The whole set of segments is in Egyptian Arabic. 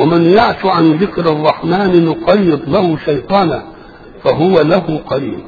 ومن يعش عن ذكر الرحمن نقيض له شيطانا فهو له قرين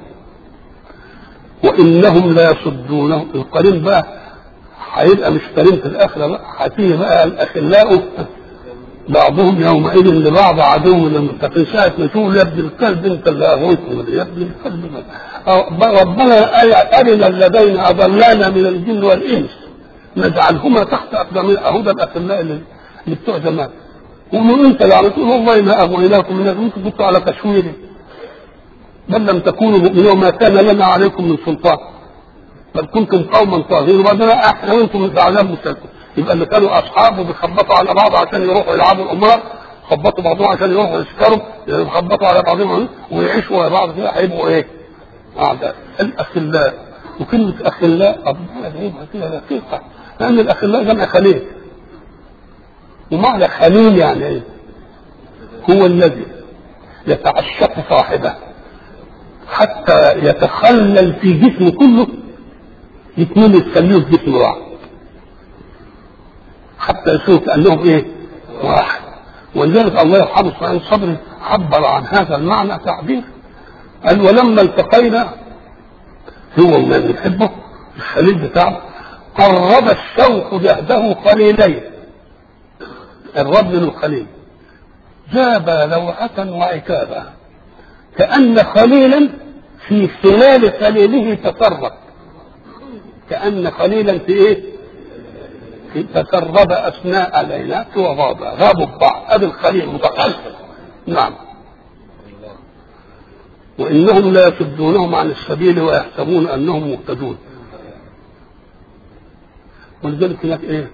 وانهم لا يصدونه القرين بقى هيبقى مش قرين في الاخره بقى هتيجي بقى الاخلاء بعضهم يومئذ لبعض عدو للمتقين ساعة ما تقول يا ابن الكلب انت اللي اغويتني يا ابن الكلب ربنا ارنا الذين اضلانا من الجن والانس نجعلهما تحت اقدامنا اهو ده الاخلاء اللي اللي بتوع زمان قولوا انت اللي عملتوا والله ما اغويناكم من انتم كنتوا على تشويري بل لم تكونوا مؤمنين وما كان لنا عليكم من سلطان بل كنتم قوما طاغين وبعدين احنا وانتم من عذاب مسلكم يبقى اللي كانوا اصحابه بيخبطوا على بعض عشان يروحوا يلعبوا الامراء خبطوا بعضهم عشان يروحوا يسكروا يخبطوا على بعضهم ويعيشوا ورا بعض كده هيبقوا ايه؟ اعداء الاخلاء وكلمه اخلاء ربنا جايبها كده دقيقه لان الاخلاء جمع خليل ومعنى خليل يعني ايه؟ هو الذي يتعشق صاحبه حتى يتخلل في جسمه كله الاثنين يتخللوا في جسم واحد حتى يصيروا كانهم ايه؟ واحد ولذلك الله يرحمه سبحانه الصبري عبر عن هذا المعنى تعبير قال ولما التقينا هو ومن يحبه الخليل بتاعه قرب الشوق جهده قليلين الرب من الخليل جاب لوعة وعتابا كأن خليلا في خلال خليله تقرب كأن خليلا في ايه؟ في تقرب أثناء العينات وغاب غابوا ببعض هذا الخليل متقلب نعم وإنهم لا يصدونهم عن السبيل ويحسبون أنهم مهتدون ولذلك هناك إيه؟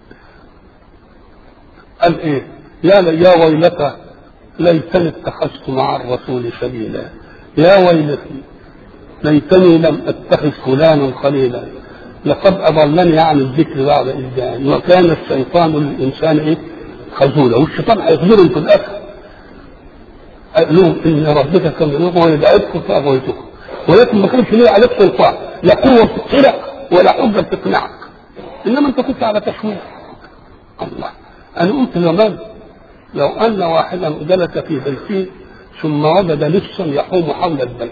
قال إيه؟ يا يا ويلتى ليتني اتخذت مع الرسول سبيلا يا ويلتي ليتني لم اتخذ فلانا خليلا لقد اضلني عن الذكر بعد اذ جاءني وكان الشيطان للانسان ايه؟ خذولا والشيطان هيخذلهم في الاخر قال لهم ان ربك كان يقول وانا دعيتكم فاغويتكم ولكن ما كانش ليه عليك سلطان لا قوه تقتلك ولا حجه تقنعك انما انت كنت على تشويه الله انا قلت زمان لو ان واحدا جلس في بيته ثم وجد لصا يحوم حول البيت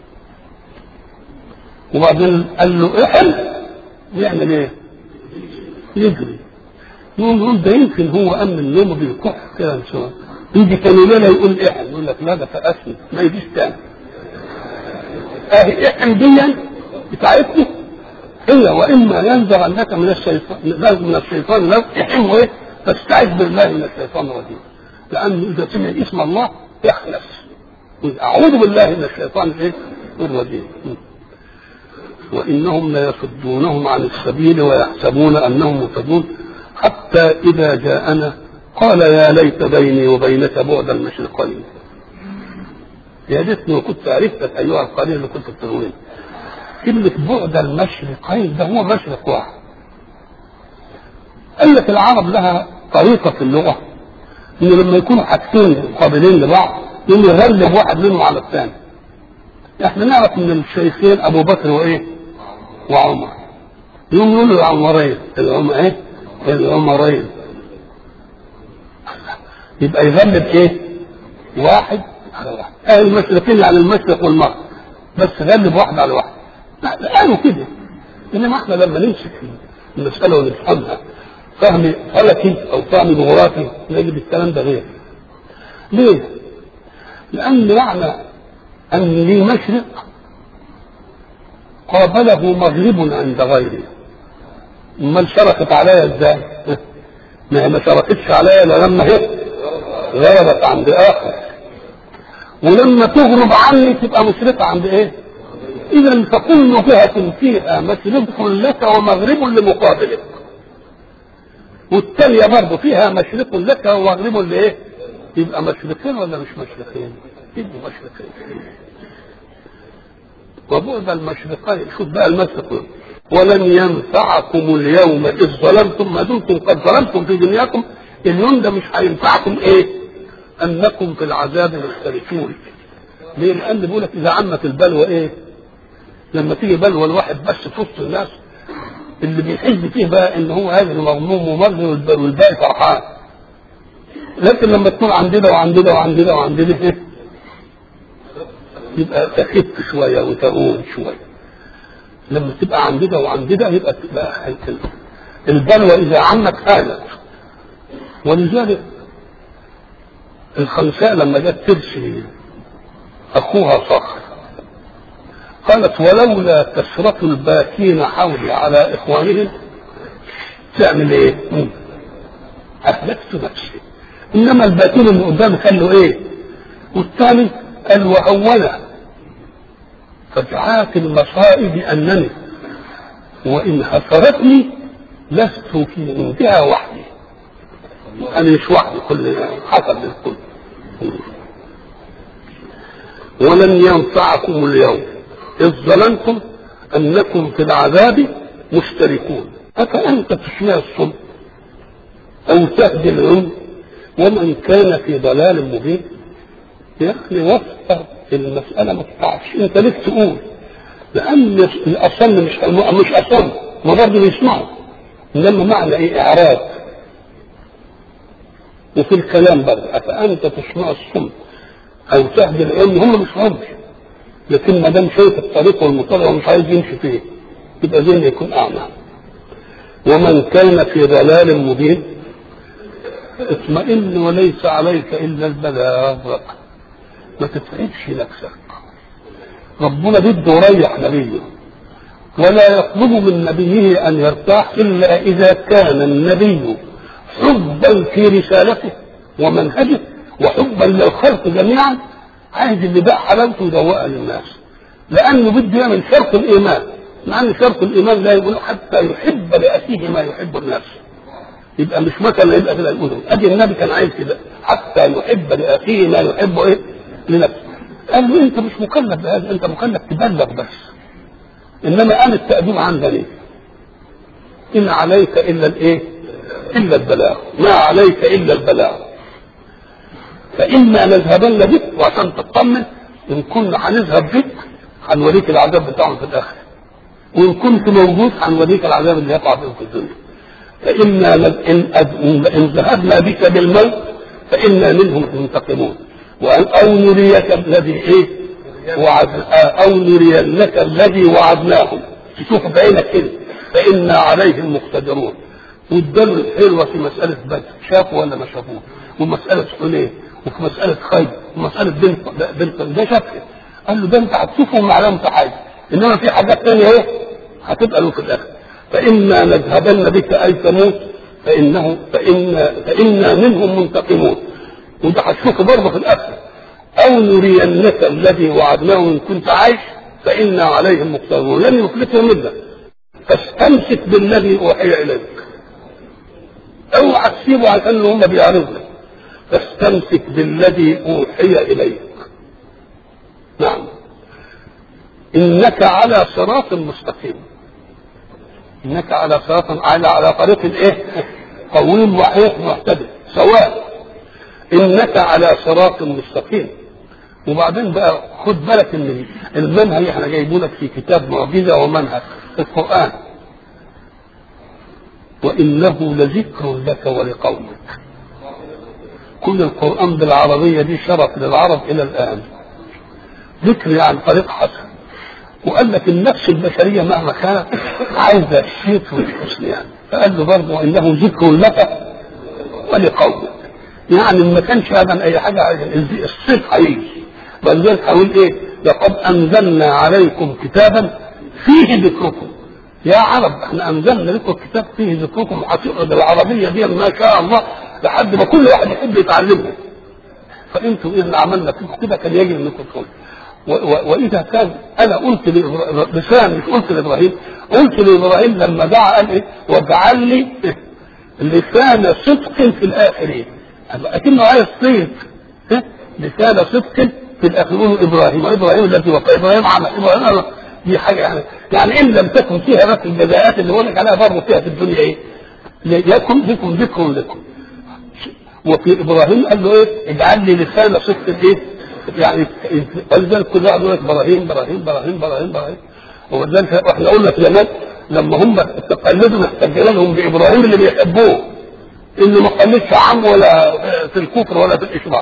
وبعدين قال له احل يعمل ايه؟ يجري يقوم يقول ده يمكن هو امن النوم بيكح كده ان شاء الله يجي تاني ليله يقول احن يقول لك لا ده فقسني ما يجيش تاني اهي احن دي بتاعتنا هي واما ينزغنك من الشيطان من الشيطان لو احن ايه؟ فاستعذ بالله من الشيطان الرجيم لانه اذا سمع اسم الله يخلص اعوذ بالله من الشيطان الايه؟ الرجيم وانهم ليصدونهم عن السبيل ويحسبون انهم مهتدون حتى اذا جاءنا قال يا ليت بيني وبينك بعد المشرقين يا ريتني وكنت عرفتك ايها القليل اللي كنت بتقولين كلمة بعد المشرقين ده هو مشرق واحد قال لك العرب لها طريقة في اللغة إن لما يكونوا حاجتين قابلين لبعض يقوم يغلب واحد منهم على الثاني. إحنا نعرف إن الشيخين أبو بكر وإيه؟ وعمر. يقوم يقولوا العمرين العم إيه؟ العمرين. يبقى يغلب إيه؟ واحد على واحد. أهل المشرقين يعني المشرق والمغرب. بس غلب واحد على واحد. قالوا كده. إنما إحنا لما نمسك المسألة ونفهمها فهم فلكي او فهم جغرافي نجد الكلام ده غير ليه؟ لأن معنى أن لي مشرق قابله مغرب عند غيري امال شرقت عليا ازاي؟ ما هي ما شرقتش عليا الا لما هي غربت عند اخر ولما تغرب عني تبقى مشرقه عند ايه؟ اذا فكل جهه فيها مشرق لك ومغرب لمقابلك والتالية برضه فيها مشرق لك ومغرب لايه؟ يبقى مشرقين ولا مش مشرقين؟ يبقوا مشرقين. وبعد المشرقين شوف بقى المشرق ولن ينفعكم اليوم اذ ظلمتم ما دمتم قد ظلمتم في دنياكم اليوم ده مش هينفعكم ايه؟ انكم في العذاب مختلفون. ليه؟ لان بيقول لك اذا عمت البلوى ايه؟ لما تيجي بلوى الواحد بس في وسط الناس اللي بيحز فيه بقى ان هو هذا المغموم ومغني والباقي فرحان لكن لما تكون عندنا وعندنا وعندنا وعندنا ايه يبقى تخف شويه وتقوم شويه لما تبقى عندنا وعندنا يبقى تبقى البلوى اذا عمت هانت ولذلك الخنساء لما جت ترسل اخوها صخر قالت ولولا كثرة الباكين حولي على اخوانهم تعمل ايه؟ اهلكت نفسي انما الباكين اللي قدام قال له ايه؟ والثاني قال وأولا فدعاة المصائب أنني وإن حصرتني لست في عندها وحدي أنا مش وحدي كل حصل للكل ولن ينفعكم اليوم إذ ظننتم أنكم في العذاب مشتركون أفأنت تسمع الصم أو تهدي العم ومن كان في ضلال مبين يا اخي وفر المساله ما تقطعش انت ليك تقول لان الاصم مش مش اصم ما برضه بيسمعوا انما معنى ايه اعراض وفي الكلام برضه افانت تسمع الصم او تهدي العلم هم مش عمر لكن ما دام شايف الطريق والمطلع ومش عايز يمشي فيه يبقى زي ما يكون اعمى ومن كان في ضلال مبين اطمئن وليس عليك الا البلاغ ما تتعبش نفسك ربنا بده يريح نبيه ولا يطلب من نبيه ان يرتاح الا اذا كان النبي حبا في رسالته ومنهجه وحبا للخلق جميعا عايز اللي بقى حلاوته يدوقها للناس لانه بده يعمل شرط الايمان مع ان شرط الايمان لا يقول حتى يحب لاخيه ما يحب الناس يبقى مش مثلا يبقى كده يقول ادي النبي كان عايز كده حتى يحب لاخيه ما يحب ايه لنفسه قال له انت مش مكلف بهذا انت مكلف تبلغ بس انما انا التأديب عندني ان عليك الا الايه الا البلاغ ما عليك الا البلاغ فاما نذهبن بك وعشان تطمن ان كنا هنذهب بك هنوريك العذاب بتاعهم في الاخره وان كنت موجود هنوريك العذاب اللي يقع بهم في الدنيا فانا ان ان ذهبنا بك بالموت فانا منهم منتقمون أو نريك الذي إيه وعد أو نرينك الذي وعدناهم تشوف بعينك كده فإنا عليهم مقتدرون والدم الحلوة في مسألة بدر شافوا ولا ما شافوه ومسألة حنين وفي مسألة خير ومسألة بنت بنت ده شافها قال له ده انت هتشوفهم علامة حاجة انما في حاجات ثانية ايه هتبقى له في الاخر فإنا نذهبن بك أي تموت فإنه فإنا فإنا منهم منتقمون وده هتشوفه برضه في الاخره او نرينك الذي وعدناه ان كنت عايش فانا عليهم مقتدرون لن يفلتوا منا فاستمسك بالذي اوحي اليك اوعى تسيبه عشان هم بيعرضوا فاستمسك بالذي اوحي اليك نعم انك على صراط مستقيم انك على صراط على على طريق الايه قويم وحيد معتدل سواء انك على صراط مستقيم وبعدين بقى خد بالك ان المنهج احنا جايبه لك في كتاب معجزه ومنهج القران وانه لذكر لك ولقومك كل القران بالعربيه دي شرف للعرب الى الان ذكر يعني طريق حسن وقال لك النفس البشريه مهما كانت عايزه الشيط والحسن يعني فقال له برضه انه ذكر لك ولقومك يعني ما كانش هذا اي حاجه الصيف هيجي ولذلك هقول ايه لقد انزلنا عليكم كتابا فيه ذكركم يا عرب احنا انزلنا لكم كتاب فيه ذكركم هتقعد العربيه دي ما شاء الله لحد ما كل واحد يحب يتعلمها فانتم اذا عملنا فيكم كده كان يجب انكم تقولوا واذا كان انا قلت لسان مش قلت لابراهيم قلت لابراهيم لما دعا قال ايه واجعل لي لسان صدق في الاخرين اكنه عايز صيد لسان صدق في الاخرين ابراهيم وابراهيم الذي وقع ابراهيم عمل ابراهيم دي حاجه يعني يعني ان لم تكن فيها بس الجزاءات اللي بقول لك عليها برضه فيها في الدنيا ايه؟ يكن لكم ذكر لكم وفي ابراهيم قال له ايه؟ اجعل لي لسان صدق ايه؟ يعني ولذلك كل واحد يقول لك ابراهيم ابراهيم ابراهيم ابراهيم ابراهيم ولذلك احنا قلنا في زمان لما هم تقلدوا محتجين لهم بابراهيم اللي بيحبوه اللي ما خليتش عام ولا في الكفر ولا في الاشراك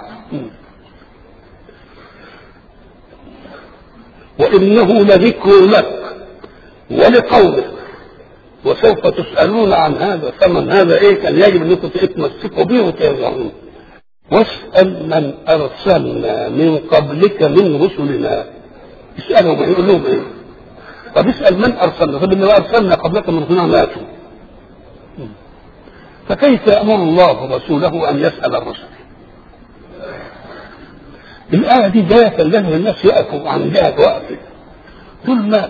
وانه لذكر لك ولقومك وسوف تسالون عن هذا فمن هذا ايه كان يجب انكم تتمسكوا به وترجعون واسال من ارسلنا من قبلك من رسلنا اسالهم يقول لهم ايه طب اسال من ارسلنا طب اللي ارسلنا قبلك من رسلنا ماتوا فكيف يأمر الله رسوله أن يسأل الرسل الآية دي جاية لازم الناس يقفوا عن جهة وقفه طول ما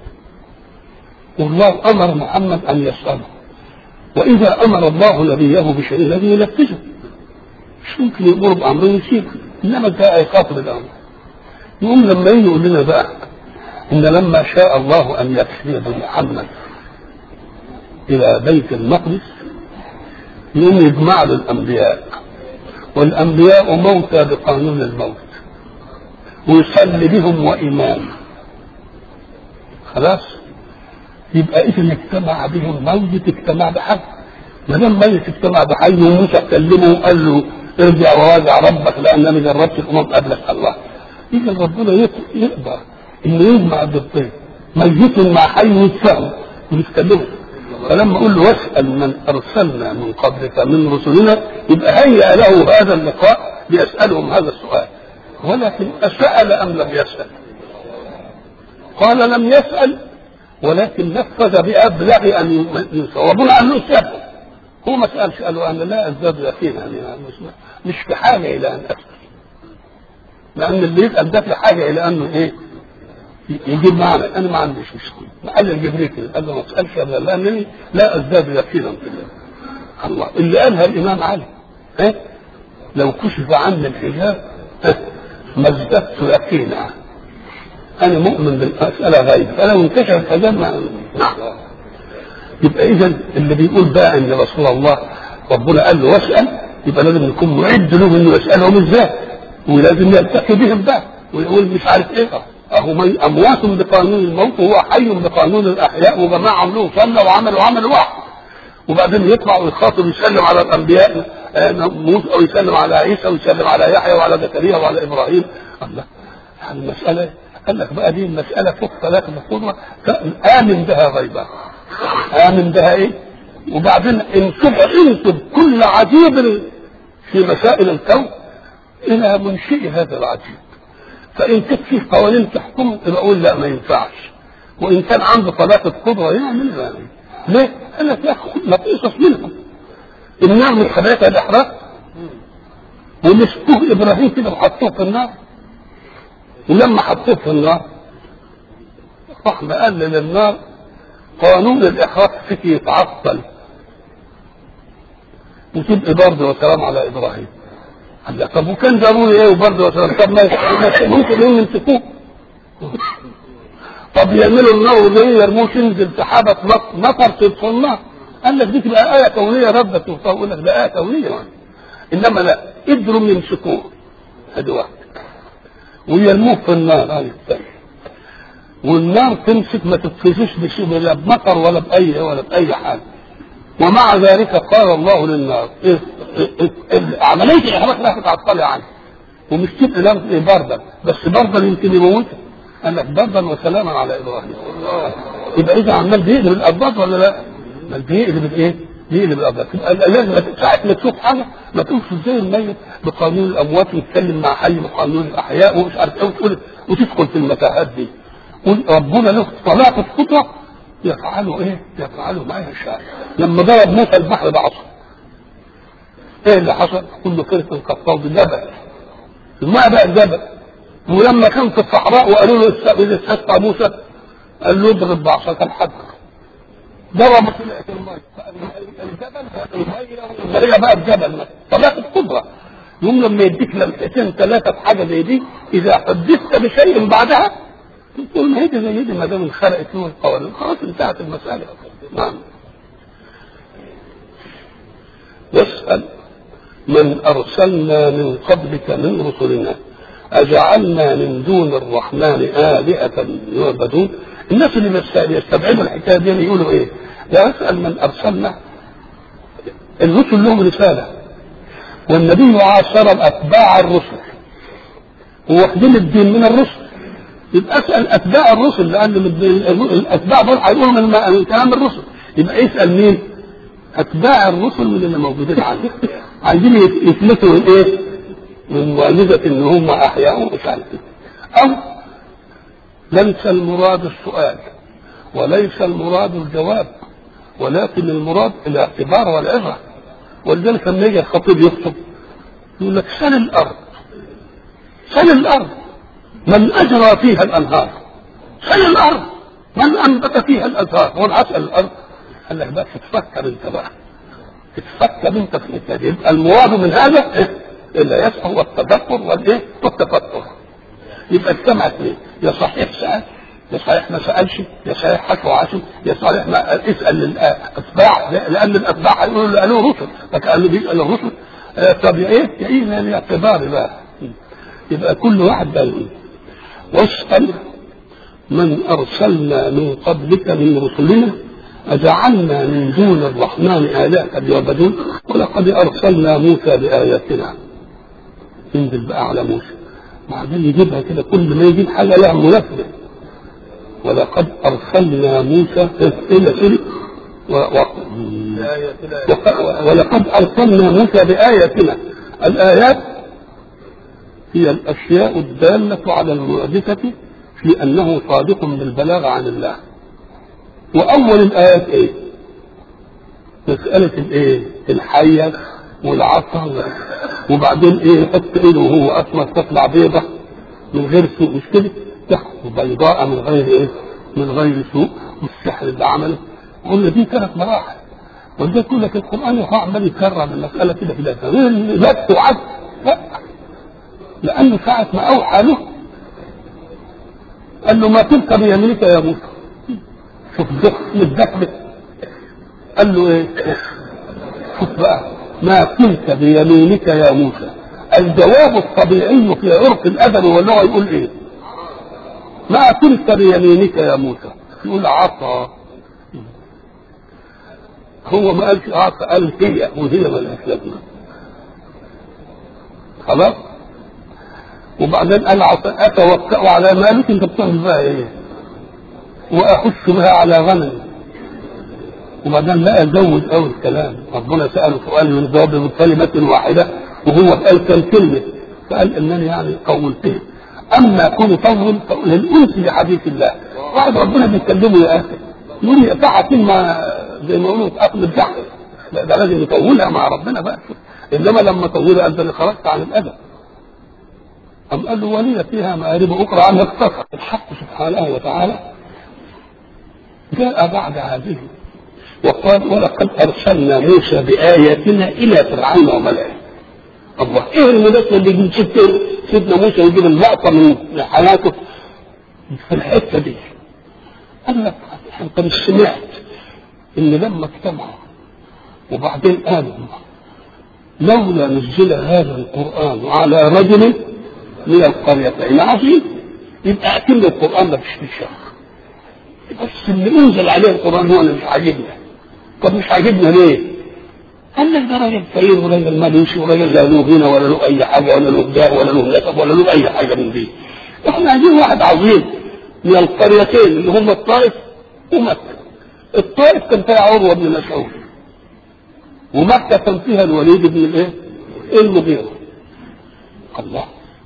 والله أمر محمد أن يسأله وإذا أمر الله نبيه بشيء الذي ينفذه مش ممكن يأمر بأمر يسيبه إنما جاء يخاطب الأمر يقوم لما يجي يقول لنا بقى إن لما شاء الله أن يكفي بمحمد إلى بيت المقدس يقوم يجمع له الانبياء والانبياء موتى بقانون الموت ويصلي بهم وامام خلاص يبقى اذا اجتمع بهم ميت اجتمع بحي ما دام ميت اجتمع بحي وموسى كلمه وقال له ارجع وراجع ربك لانني جربت الامم قبلك الله اذا ربنا يقدر انه يجمع ضدين ميت مع حي يتفاهم ويتكلموا فلما اقول له واسال من ارسلنا من قبلك من رسلنا يبقى هيأ له هذا اللقاء ليسالهم هذا السؤال ولكن اسال ام لم يسال؟ قال لم يسال ولكن نفذ بابلغ ان ينسى ربنا قال له اسال هو ما سالش قال له انا لا ازداد يقينا يعني مش في حاجه الى ان اسال لان اللي يسال ده في حاجه الى انه ايه؟ يجيب معنا انا ما عنديش مشكله قال الجبريل كده قال له ما تسالش ابدا لانني لا ازداد يقينا في الله الله اللي قالها الامام علي ها لو كشف عني الحجاب ما ازددت يقينا انا مؤمن بالمساله غيب فلو انكشف الحجاب ما نعم يبقى اذا اللي بيقول بقى ان رسول الله ربنا قال له واسال يبقى لازم يكون معد له انه يسالهم ازاي ولازم يلتقي بهم بقى ويقول مش عارف ايه اهو اموات بقانون الموت وهو حي بقانون الاحياء وجماعه عملوه صلى وعمل وعمل واحد وبعدين يطلع ويخاطب يسلم على الانبياء موسى او يسلم على عيسى ويسلم على يحيى وعلى زكريا وعلى ابراهيم الله يعني المساله قال لك بقى دي المساله فوق ثلاثه القدره امن بها غيبا امن بها ايه؟ وبعدين انسب انسب كل عجيب في مسائل الكون الى منشئ هذا العجيب فان كانت فيه قوانين تحكم يبقى اقول لا ما ينفعش وان كان عنده طلاقه قدره يعمل يعني ليه؟ قال لك يا اخي ما تقصص منهم النار من خباثه الاحراق ومسكوه ابراهيم كده وحطوه في النار ولما حطوه في النار راح مقلل النار قانون الاحراق فيك يتعطل وتبقى برضه وسلام على ابراهيم قال لك طب وكان ضروري ايه وبرضه وسلام طب ما ممكن يوم يمسكوه طب يعملوا النار وزي يرموه تنزل سحابه مطر تدخل النار قال لك دي تبقى آية كونية ردت يقول لك ده آية كونية يعني. إنما لا قدروا يمسكوه هذه واحدة ويرموه في النار هذه الثانية والنار تمسك ما تتفزش بشيء لا بمطر ولا بأي ولا بأي حاجة ومع ذلك قال الله للنار إيه إيه إيه عملية الإحراق لا تتعطلي عنها ومش تبقى نار بردا بس بردا يمكن يموتها قال لك بردا وسلاما على إبراهيم يبقى إذا عمال بيقلب الأرباط ولا لا؟ بل بيقلب الايه؟ بيقلب الابيض لازم ساعة ما تشوف حاجه ما تقولش ازاي الميت بقانون الاموات ويتكلم مع حي بقانون الاحياء ومش عارف ايه وتقول وتدخل في المتاهات دي ربنا له طلاقه قدره يفعلوا ايه؟ يفعلوا ما يشاء لما ضرب موسى البحر بعصا ايه اللي حصل؟ كل فرقه كالطود جبل الماء بقى الجبل ولما كان في الصحراء وقالوا له اذا استسقى موسى قال له اضرب بعصاك الحجر ضربت الماء الجبل الميه بقى الجبل طلاقة قدرة يوم لما يديك لمحتين ثلاثة في حاجة زي دي إذا حدثت بشيء بعدها تقول ما هي زي دي ما دام انخرقت له القوانين خلاص انتهت المسألة نعم واسأل من أرسلنا من قبلك من رسلنا أجعلنا من دون الرحمن آلهة يعبدون الناس اللي يستبعدوا الحكايه دي يقولوا ايه؟ لا اسال من ارسلنا الرسل لهم رسالة والنبي عاصر أتباع الرسل وواخدين الدين من الرسل يبقى اسال اتباع الرسل لان الاتباع دول هيقولوا من من كلام الرسل يبقى اسال مين؟ اتباع الرسل من اللي موجودين عندك عايزين يثبتوا من ايه؟ من معجزه ان هم احياء ومش عارف ايه او ليس المراد السؤال وليس المراد الجواب ولكن المراد الاعتبار والعظه ولذلك لما يجي الخطيب يخطب يقول لك سل الارض سل الارض من اجرى فيها الانهار سل الارض من انبت فيها الازهار هو اسال الارض قال لك بقى تتفكر انت بقى تتفكر انت في الحته يبقى المراد من هذا إيه؟ الا يسأل والتذكر والايه والتفكر يبقى اجتمع اثنين يا صحيح سأل يا صحيح ما سألش يا صحيح حكى وعشم يا صحيح ما اسأل الأتباع لأن الأتباع هيقولوا قالوا رسل فكأنه بيسأل الرسل آه طب ايه؟ يعين الاعتبار بقى يبقى كل واحد بقى يقول واسأل من أرسلنا من قبلك من رسلنا أجعلنا من دون الرحمن آلهة يعبدون ولقد أرسلنا موسى بآياتنا ينزل بقى على موسى بعدين يجيبها كده كل ما يجيب حاجة لها مناسبة ولقد أرسلنا موسى إلى سوري و... و... ولقد أرسلنا موسى بآياتنا الآيات هي الأشياء الدالة على المعجزة في أنه صادق بالبلاغ عن الله وأول الآيات إيه؟ مسألة الإيه؟ الحية والعصا وبعدين إيه يحط إيده وهو أسمر تطلع بيضة من غير سوء مش كده؟ تحت بيضاء من غير إيه؟ من غير سوء والسحر اللي عمله قلنا دي ثلاث مراحل ولذلك يقول لك القرآن هو عمال يكرر المسألة كده في غير ذات وعد لا لأنه ساعة ما أوحى له قال له ما تلك بيمينك يا موسى شوف الدخل الدخل قال له ايه شوف بقى ما تلك بيمينك يا موسى الجواب الطبيعي في عرف الادب واللغه يقول ايه ما تلك بيمينك يا موسى يقول عصا هو ما قالش عصا قال هي وهي ملهاش لازمه خلاص وبعدين قال اتوكا على مالك انت بتعمل بها ايه واخش بها على غنم وبعدين لا ازود قوي الكلام ربنا ساله سؤال من جواب بكلمه واحده وهو قال كم كلمه فقال انني يعني قولته اما كون طول للانس بحديث الله واحد ربنا بيكلمه يا اخي يقول لي ساعه كلمه زي ما يقولوا اقل الدعوه لا ده لازم يطولها مع ربنا بقى انما لما طولها انت اللي خرجت عن الادب أم قال له ولي فيها مآرب أخرى عنها اقتصر الحق سبحانه وتعالى جاء بعد هذه وقال ولقد أرسلنا موسى بآياتنا إلى فرعون وملئه الله إيه المناسبة اللي يجيب ست سيدنا موسى يجيب اللقطة من حياته في الحتة دي قال لك أنت مش سمعت إن لما اجتمعوا وبعدين قالوا لولا نزل هذا القرآن على رجل من القريتين عظيم يبقى اكن القران ما فيش فيه شر بس اللي انزل عليه القران هو اللي مش عاجبنا طب مش عاجبنا ليه؟ قال لك ده راجل فقير وراجل مالوش وراجل لا له غنى ولا له اي حاجه ولا له دار ولا له نسب ولا له اي حاجه من دي احنا عايزين واحد عظيم من القريتين اللي هم الطائف ومكه الطائف كان فيها عروه بن مسعود ومكه كان فيها الوليد بن الايه؟ المغيره الله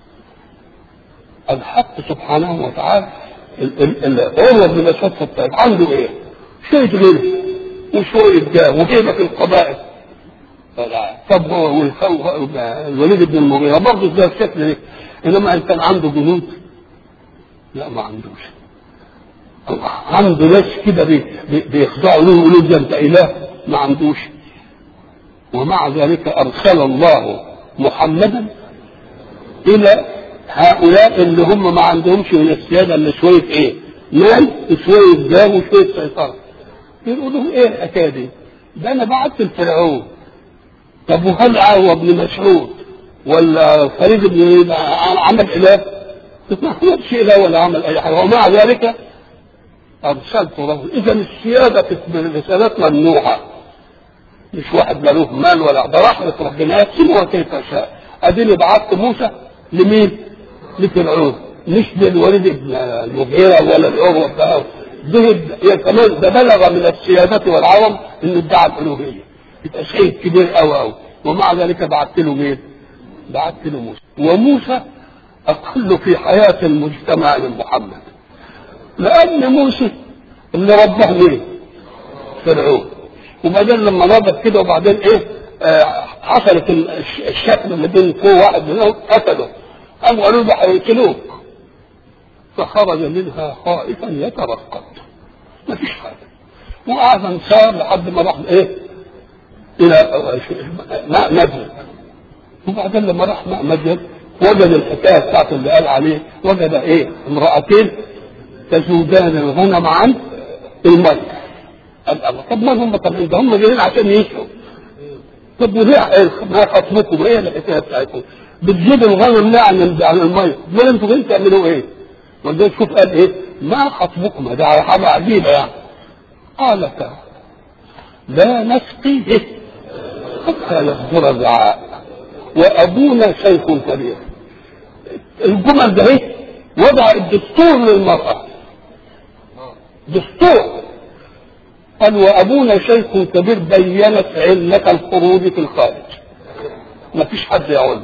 الحق سبحانه وتعالى عروة بن مسعود الطيب عنده ايه؟ شوية غنى وشوية جاه وهيبة في القبائل طب الوليد بن المغيرة برضه ده الشكل ده انما ان كان عنده جنود لا ما عندوش عنده ناس كده بيخضعوا له ويقولوا ده انت اله ما عندوش ومع ذلك ارسل الله محمدا الى هؤلاء اللي هم ما عندهمش من السيادة الا شوية ايه؟ مال وشوية جاه وشوية سيطرة. يقولوا لهم ايه الحكاية دي؟ ده انا بعت الفرعون. طب وهل عوى ابن مسعود ولا فريد بن عمل اله؟ ما عملش اله ولا عمل اي حاجة ومع ذلك ارسلت له اذا السيادة في الرسالات ممنوعة. مش واحد لا له مال ولا ده رحمة ربنا يقسمها كيف شاء اديني بعثت موسى لمين؟ لفرعون مش للوليد بن المغيرة ولا العروة بتاعه ده كمان ده بلغ من السيادة والعرب انه ادعى الالوهية يبقى شيء كبير قوي قوي ومع ذلك بعت له مين؟ بعت له موسى وموسى اقل في حياة المجتمع من محمد لان موسى اللي رباه مين؟ فرعون وبعدين لما نضت كده وبعدين ايه آه حصلت الشكل اللي بين فوق واحد منهم قتله قاموا قالوا له هيقتلوك فخرج منها خائفا يترقب ما فيش حاجه وقعد انصار لحد ما راح ايه الى ماء مدين وبعدين لما راح ماء مدين وجد الحكايه بتاعته اللي قال عليه وجد ايه امرأتين تزودان الغنم عن المية قال الله طب ما هم طب ده هم جايين عشان يشربوا طب وليه إيه ما خصمكم ايه الحكايه بتاعتكم؟ بتجيبوا الغنم ليه عن عن الميه؟ دول انتوا جايين تعملوا ايه؟ ولذلك شوف قال ايه؟ ما خطبكم ده حاجه عجيبه يعني قالتا لا نسقي حتى يصدر الرعاء وابونا شيخ كبير الجمل ده ايه؟ وضع الدستور للمراه دستور قال وابونا شيخ كبير بينت علة الخروج في الخارج ما فيش حد يعود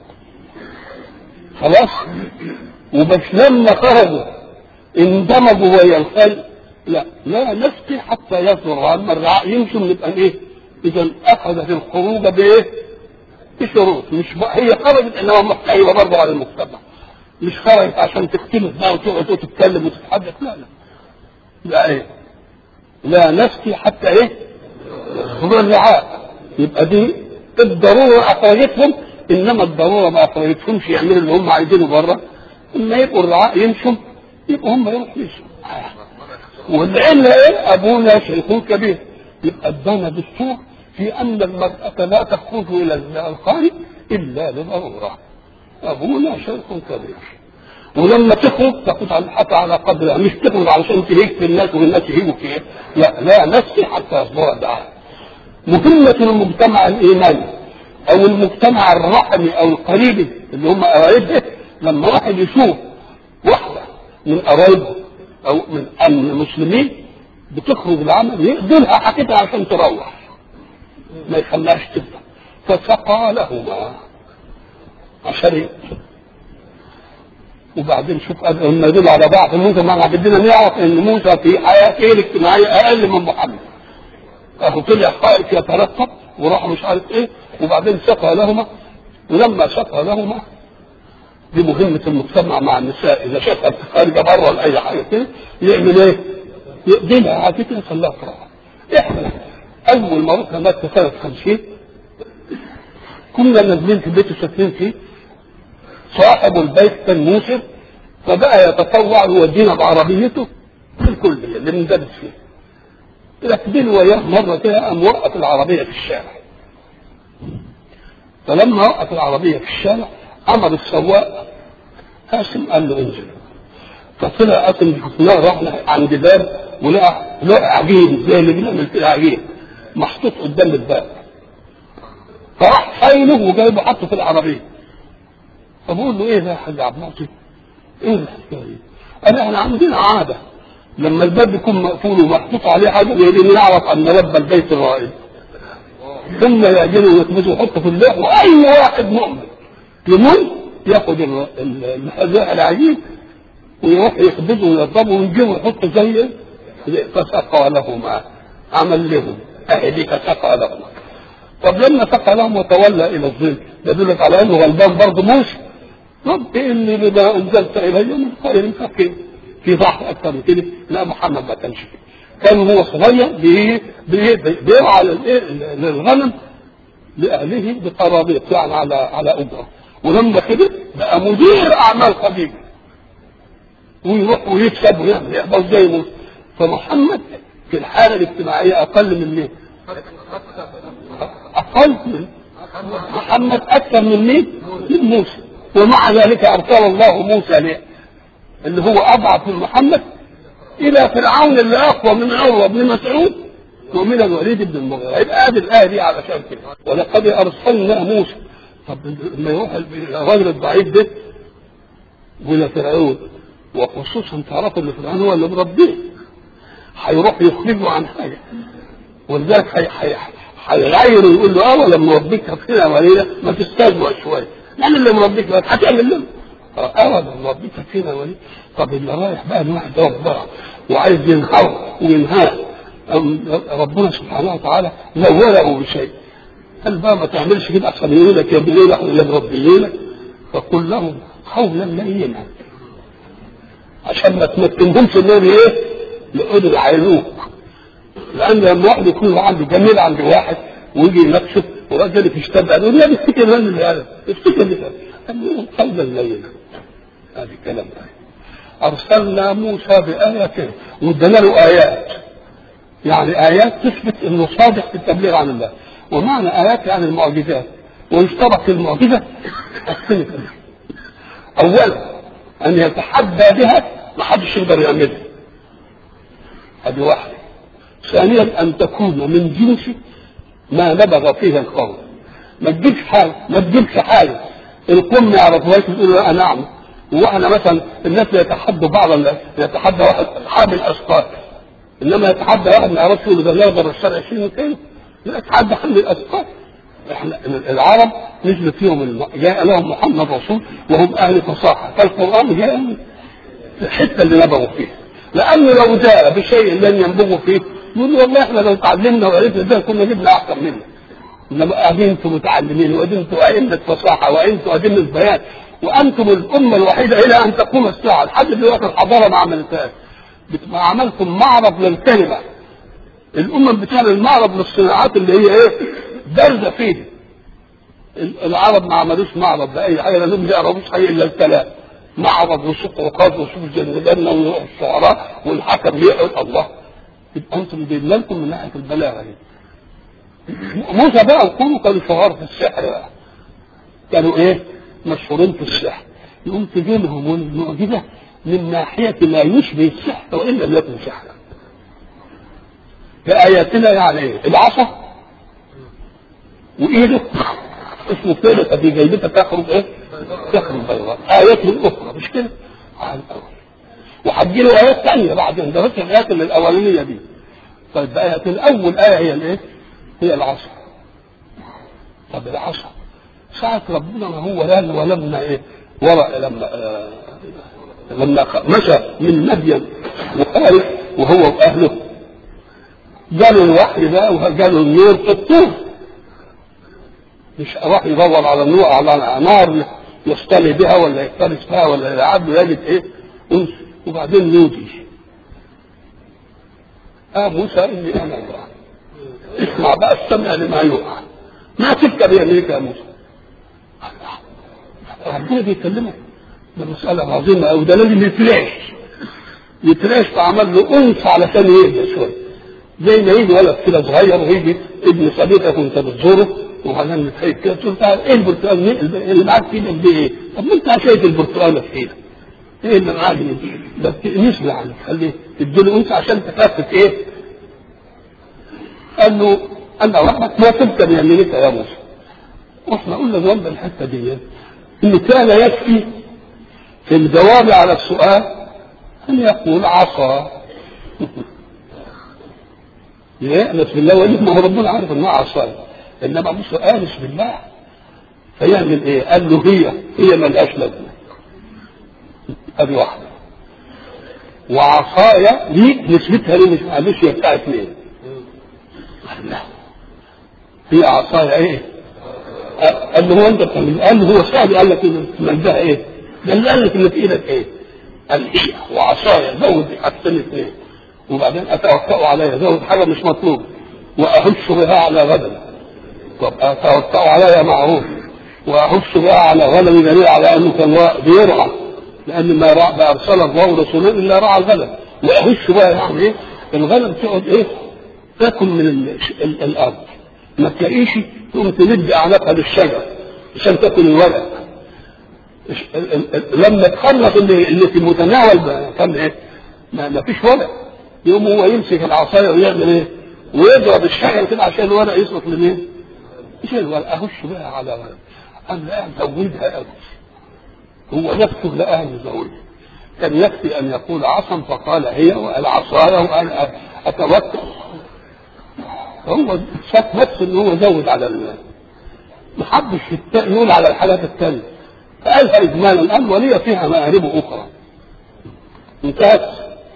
خلاص وبس لما خرجوا اندمجوا ويا الخلق لا لا نسقي حتى يصدر اما الرعاء يمشوا نبقى ايه اذا اخذت الخروج بايه بشروط مش بقى هي خرجت انما محتوى برضه على المجتمع مش خرجت عشان تختلف بقى وتقعد وتتكلم وتتحدث لا لا لا ايه لا نسقي حتى ايه يصدر الرعاء يبقى دي الضروره اخرجتهم انما الضروره ما اخرجتهمش يعملوا اللي هم عايزينه بره اما يبقوا الرعاء يمشوا يبقوا هم يروحوا يمشوا والعلة ايه ابونا شيخ كبير يبقى ادانا دستور في ان المرأة لا تخرج الى الخارج الا لضرورة ابونا شيخ كبير ولما تخرج تخرج على حتى على قدرها مش تخرج علشان تهيج في الناس والناس يهيجوا فيها لا لا نفسي حتى يصبر الدعاء مهمة المجتمع الايماني او المجتمع الرحمي او القريبي اللي هم قرايبه لما واحد يشوف واحدة من قرايبه او من المسلمين بتخرج العمل يقبلها حكيتها عشان تروح ما يخليهاش تبدا فسقى لهما عشان وبعدين شوف هم دول على بعض موسى ما بدنا نعرف ان موسى في حياته الاجتماعيه اقل من محمد اهو طلع خائف يترقب وراح مش عارف ايه وبعدين سقى لهما ولما سقى لهما دي مهمة المجتمع مع النساء إذا شافها خارجة بره ولا أي حاجة كده يعمل إيه؟ يقدمها على كده يخليها تروح. إحنا أول ما رحنا مكة سنة 50 كنا نازلين في بيت ساكنين فيه صاحب البيت كان موسر فبقى يتطوع يودينا بعربيته في الكلية اللي بندرس فيها. راكبين وياه مرة كده قام وقف العربية في الشارع. فلما وقف العربية في الشارع امر السواق قاسم قال له انزل فطلع قاسم شفناه رحنا عند باب ولقى لقى عجين زي اللي بنعمل كده عجين محطوط قدام الباب فراح شايله وجايبه حطه في العربيه فبقول له ايه ده يا حاج عبد المعطي؟ ايه الحكايه دي؟ قال احنا عندنا عاده لما الباب يكون مقفول ومحطوط عليه حاجه زي دي نعرف ان رب البيت الرائد ثم يعجنه ويكبسه ويحطه في اللوح واي واحد مؤمن يموت ياخد الحذاء العجيب ويروح يخبزه ويضربه ويجيبه ويحطه زي فسقى لهما عمل لهم اهلك سقى لهما طب لما سقى لهم وتولى الى الظل يدلك على انه غلبان برضه موسى رب اني بما انزلت الي من خير فقير في ضعف اكثر من كده لا محمد ما كانش كده كان هو صغير بيرعى للغنم لاهله بقرابيط يعني على على اجره ولما كبر بقى مدير اعمال خديجه ويروح ويكسب ويعمل يقبض زي موسى فمحمد في الحاله الاجتماعيه اقل من مين؟ اقل من محمد اكثر من مين؟ من موسى ومع ذلك ارسل الله موسى ليه؟ اللي هو اضعف من محمد الى فرعون اللي اقوى من عروه بن مسعود ومن الوليد بن المغيرة يبقى هذه الآية دي علشان كده ولقد أرسلنا موسى طب لما يروح الراجل الضعيف ده ولا فرعون وخصوصا تعرفوا ان فرعون هو اللي مربيه هيروح يخرجه عن حاجه ولذلك هيغير ويقول له اه ولا مربيك فينا ولينا ما تستجوع شويه يعني اللي مربيك بقى هتعمل له اه ولا مربيك فينا ولينا طب اللي رايح بقى الواحد ربنا وعايز ينهار وينهاه ربنا سبحانه وتعالى زوله بشيء قال بقى ما تعملش كده عشان يقول لك يا ابني احنا اللي مربيينك فقل لهم قولا لينا عشان ما تمكنهمش انهم ايه يقعدوا يعاينوك لان لما واحد يكون عنده جميل عند واحد ويجي يناقشه وراجل يشتد يقول لا تفتكر من اللي هذا افتكر اللي قال قولا لينا هذا الكلام ده ارسلنا موسى بايات وادينا له ايات يعني ايات تثبت انه صادق في التبليغ عن الله ومعنى ايات يعني المعجزات ويشترط في المعجزه السنه اولا ان يتحدى بها ما حدش يقدر يعملها هذه واحده ثانيا ان تكون من جنس ما نبغ فيها القوم ما تجيبش حاجه ما تجيبش حاجه القوم ما يعرفوهاش يقولوا انا اعمى واحنا مثلا الناس يتحدوا بعض يتحدى واحد حامل اثقال انما يتحدى واحد ما يعرفش يقول ده لا يقدر الشرع 20 كيلو لا يتحدى حمل الاثقال احنا العرب نزل فيهم الم... جاء لهم محمد رسول وهم اهل فصاحه فالقران جاء الحته اللي نبغوا فيها لانه لو جاء بشيء لن ينبغوا فيه يقول والله احنا لو تعلمنا وعرفنا ده كنا جبنا احسن منه انما قاعدين انتم متعلمين وانتم ائمه فصاحه وانتم ائمه بيان وانتم الامه الوحيده الى ان تقوم الساعه لحد دلوقتي الحضاره ما عملتهاش ما عملتم معرض للكلمه الامم بتعمل معرض للصناعات اللي هي ايه بارزه فيه العرب ما عملوش معرض لاي حاجه لانهم ما يعرفوش حاجه الا الكلام معرض وسوق عقاد وسوق جنة ويروح الشعراء والحكم يقعد الله يبقى انتم جايين لكم من ناحيه البلاغه دي موسى بقى وقوموا كانوا شهار في السحر بقى كانوا ايه مشهورين في السحر يقوم تجي لهم المعجزه من ناحيه ما يشبه السحر وان لم يكن سحرا بآياتنا يعني ايه؟ العصا وايده اسمه كده في جيبتها تخرج ايه؟ تخرج بيضاء آيات أخرى مش كده؟ على الأول وهتجي له آيات ثانية بعدين ده بس الآيات اللي الأولانية دي طيب آية الأول آية هي الإيه؟ هي العصا طب العصا ساعة ربنا ما هو لال ولما إيه؟ ورا لما آه لما مشى من مدين وخارج وهو وأهله جاله الوحي ده وجاله النور في الطور مش راح يدور على النور على نار يصطلي بها ولا يفترس بها ولا يلعب له يجد ايه انس وبعدين نودي اه موسى اني انا الله اسمع بقى استمع لما يوحى ما تلك بيمينك يا موسى ربنا بيكلمك ده مسألة عظيمة أوي ده لازم يتلاش يتلاش فعمل له أنس علشان يهدى شوية زي ما يجي ولد كده صغير ويجي ابن صديقك وانت بتزوره وبعدين متخيل كده تقول تعالى ايه البرتقال اللي معاك في ايدك دي ايه؟ طب ما انت شايف البرتقاله في ايدك ايه اللي معاك دي؟ ده نسبة يعني خليه تديله انت عشان تخفف ايه؟ قال له انا ربك ما تبت بيمينك يا موسى واحنا قلنا جنب الحته دي ان كان يكفي في الجواب على السؤال ان يقول عصا يأنس بالله ويقول ما هو ربنا عارف انها عصاي انما موسى انس بالله فيعمل ايه؟ قال له هي هي ملهاش لازمه ادي واحده وعصايا دي نسبتها ليه مش معلش هي بتاعت مين؟ قال لا هي عصايا ايه؟ قال له هو انت بتعمل قال له هو سهل قال لك من ده ايه؟ ده اللي قال لك اللي في ايدك ايه؟ قال هي وعصايا زود حاجتين اثنين وبعدين اتوكأ عليها زود حاجه مش مطلوبه واهش بها على غنم طب اتوكأ عليها معروف واهش بها على غنم دليل على انه كان بيرعى لان ما رأى ما ارسل الله رسولا الا رعى الغنم واهش بها يعني ايه؟ الغنم تقعد ايه؟ تاكل من ال ال الارض ما تلاقيش تقوم تمد اعناقها للشجر عشان تاكل الورق لما تخلص اللي, اللي في متناول كان ايه؟ ما, ما فيش ورق يقوم هو يمسك العصايه ويعمل ايه؟ ويضرب الشجر كده عشان الورق يسقط لمين؟ يشيل الورق اخش بقى على ورق قام لا زودها قوي هو نفسه لقاها مزودها كان يكفي ان يقول عصا فقال هي وقال عصايا وقال اتوكل هو شاف نفسه ان هو زود على المال ما حبش يقول على الحاجات الثانيه فقالها اجمالا الان ولي فيها مآرب اخرى انتهت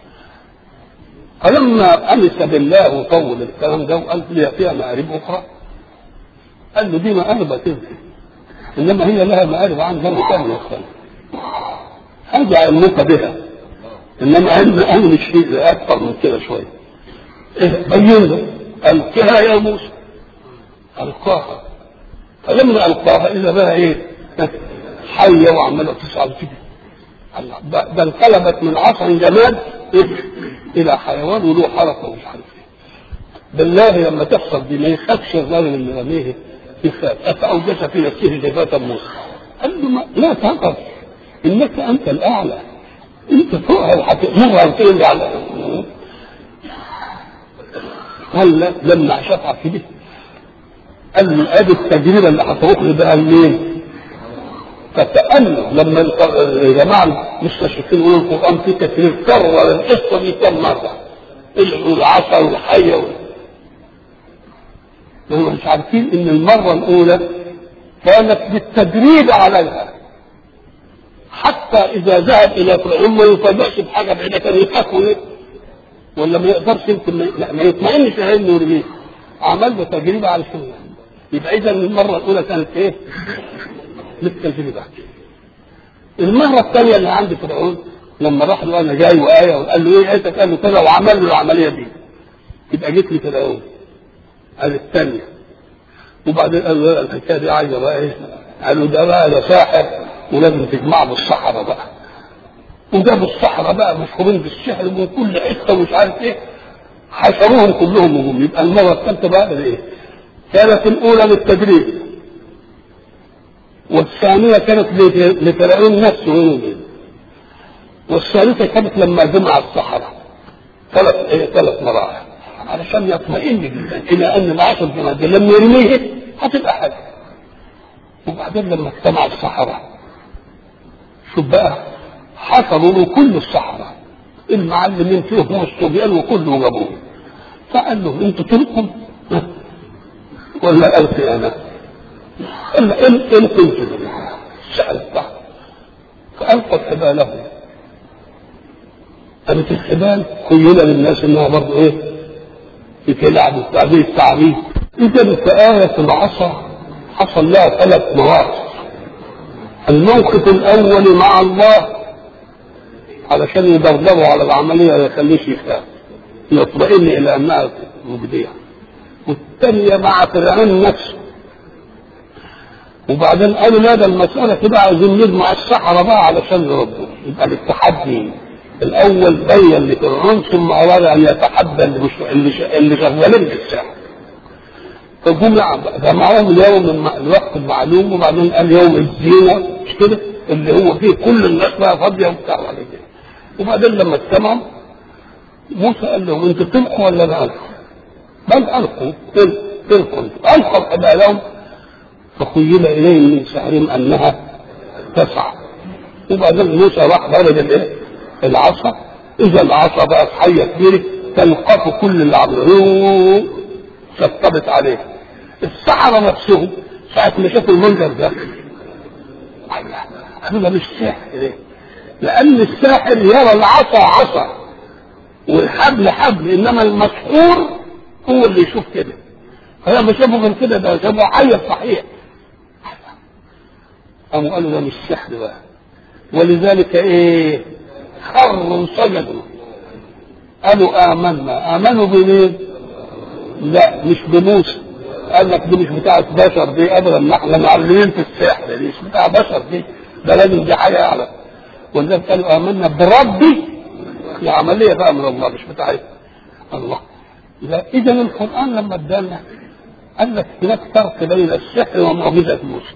فلما انس بالله وطول الكلام ده وقال لي فيها مآرب اخرى قال له دي مآرب تنفي انما هي لها مآرب عندها ثانيه ثانيه هذا علمك بها انما علم علم الشيء اكثر من كده شويه إيه بين له القها يا موسى القاها فلما القاها اذا بقى ايه حيه وعماله تصعد كده ده انقلبت من عصا جماد إيه؟ الى حيوان وله حركه ومش عارف ايه بالله لما تحصل دي ما يخافش الراجل اللي رميه يخاف افاوجس في نفسه جفاة موسى قال له ما لا تخف انك انت الاعلى انت فوقها وهتأمرها وتقول على قال لما شافها كده قال له ادي التجربه اللي هتروح لي بقى منين؟ فكأنه لما الجماعه المستشرقين يقولوا القران في تكرير كرر القصه دي كم مره العصا والحيه وهم مش عارفين ان المره الاولى كانت بالتدريب عليها حتى اذا ذهب الى فرعون ما يفاجئش بحاجه بعيده كان يخاف ولا ما يقدرش يمكن لا ما يطمئنش على انه يرميه عمل له تجربه على السنه يبقى اذا المره الاولى كانت ايه؟ للتجربه المره الثانيه اللي عند فرعون لما راح له انا جاي وايه وقال له ايه ايتك قال له كذا وعمل له العمليه دي يبقى جيت لي فرعون قال الثانيه وبعدين قال له الحكايه دي عايزه بقى ايه؟ قالوا ده بقى ده ساحر ولازم تجمعه بالصحراء بقى وجابوا الصحراء بقى مشهورين بالسحر من كل حته ومش عارف ايه حشروهم كلهم وهم يبقى المره الثالثه بقى ايه؟ كانت الاولى للتدريب والثانيه كانت لفرعون نفسه ويومين والثالثه كانت لما جمع الصحراء ثلاث ايه ثلاث مراحل علشان يطمئن جدا الى ان العشر جماد لما يرميه هتبقى حاجه وبعدين لما اجتمع الصحراء شوف بقى حصلوا له كل الصحراء المعلمين فيهم والصبيان وكله جابوه فقال له انتوا تلكم ولا القي انا؟ قال ان ان كنت الشعر بتاعه فالقت حبالهم قامت الحبال خيل للناس انها برضه ايه؟ بتلعب تعبير التعبير اذا فآية العصا حصل لها ثلاث مواقف الموقف الاول مع الله علشان يدربوا على العمليه ما يخليش يخاف يطمئن الى انها مجديه والثانيه مع فرعون نفسه وبعدين قالوا لا ده المساله كده عايزين نجمع السحره بقى علشان يردوا يبقى التحدي الاول بين لفرعون ثم اراد ان يتحدى اللي مش اللي اللي شغالين بالسحر فجمع جمعهم اليوم الوقت المعلوم وبعدين قال يوم الزينه مش كده اللي هو فيه كل الناس بقى فاضيه وبتاع ولا كده وبعدين لما اجتمعوا موسى قال لهم انتوا تلقوا ولا لا القوا؟ بل القوا تلقوا القوا حبالهم فخيل اليهم من سحرهم انها تسعى وبعدين موسى راح ضرب الايه؟ العصا اذا العصا بقت حيه كبيره تلقف كل اللي عملوه شطبت عليه السحرة نفسهم ساعة ما شافوا المنظر ده قالوا ده مش سحر ليه؟ لأن الساحر يرى العصا عصا والحبل حبل إنما المسحور هو اللي يشوف كده فلما شافوا غير كده ده شافوا حي صحيح قاموا قالوا ده مش سحر بقى ولذلك ايه خروا سجدوا قالوا آمنا آمنوا بمين؟ لا مش بموسى قال لك دي مش بتاعت بشر دي ابدا نحن معلمين في السحر دي مش بتاع بشر دي ده لازم دي حاجه اعلى ولذلك قالوا امنا بربي دي عمليه بقى من الله مش بتاعتنا الله اذا القران لما ادانا قال لك هناك فرق بين السحر ومعجزه موسى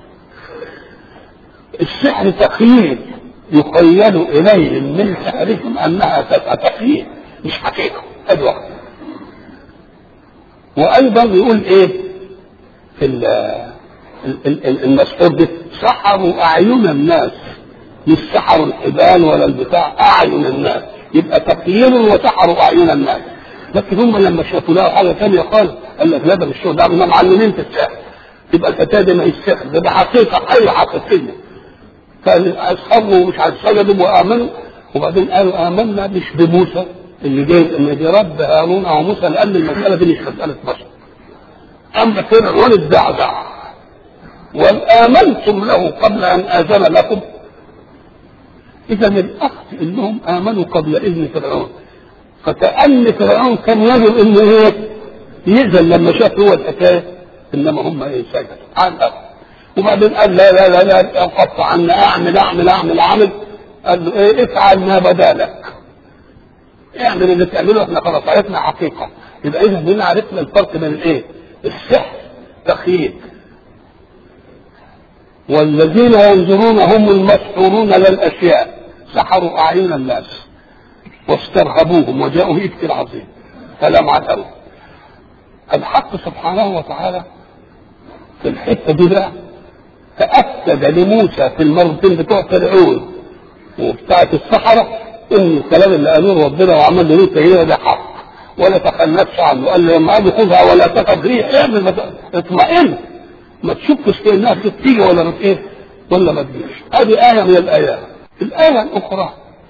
السحر تخيل يخيل اليهم من سحرهم انها تخيل مش حقيقه ادي واحده وايضا يقول ايه في ال- ال- ال- المسحور ده سحروا اعين الناس مش سحروا الحبال ولا البتاع اعين الناس يبقى تقييم وسحروا اعين الناس لكن هم لما شافوا لها حاجه ثانيه خالص قال لك لا ده مش شغل ده هم معلمين في السحر يبقى الفتاه دي ما هي السحر ده, ده حقيقه حيه حقيقيه فاصحابه مش عارف سجدوا وامنوا وبعدين قالوا امنا مش بموسى اللي جاي ان دي رب هارون او موسى لان المساله دي مش مساله بشر اما فرعون الزعزع وامنتم له قبل ان اذن لكم اذا الاخذ انهم امنوا قبل اذن فرعون فكأن فرعون كان يجب انه ايه يأذن لما شاف هو الحكايه انما هم ايه سكتوا عن أخذ. وبعدين قال لا لا لا لا انقطع عنا اعمل اعمل اعمل اعمل قال له ايه افعل ما بدا لك اعمل اللي تعمله احنا خلاص عرفنا حقيقه يبقى اذا هنا عرفنا الفرق بين الايه؟ السحر تخييل والذين ينظرون هم المسحورون للاشياء سحروا اعين الناس واسترهبوهم وجاءوا بإفك عظيم كلام عدل الحق سبحانه وتعالى في الحته دي بقى تأكد لموسى في المرتين بتوع فرعون وبتاعة الصحراء ان الكلام اللي قالوه ربنا وعمل له تغيير ده حق ولا تخلفش عنه قال له لما قال خذها ولا تخف ريح اعمل ما ت- اطمئن ما تشكش في انها تيجي ولا ما ايه ولا ما تجيش هذه آية من الآيات الآية الأخرى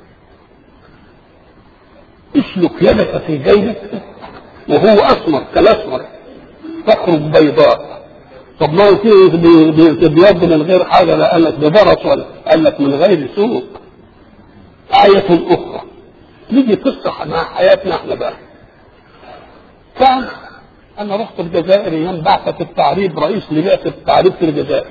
اسلك يدك في جيبك وهو أسمر كالأسمر تخرج بيضاء طب ما هو فيه بي- بي- بيض من غير حاجة لا قال لك ببرص ولا قال لك من غير سوء آية أخرى نيجي قصة مع حياتنا احنا بقى كان أنا رحت الجزائر أيام بعثة التعريب رئيس لبعثة التعريب في الجزائر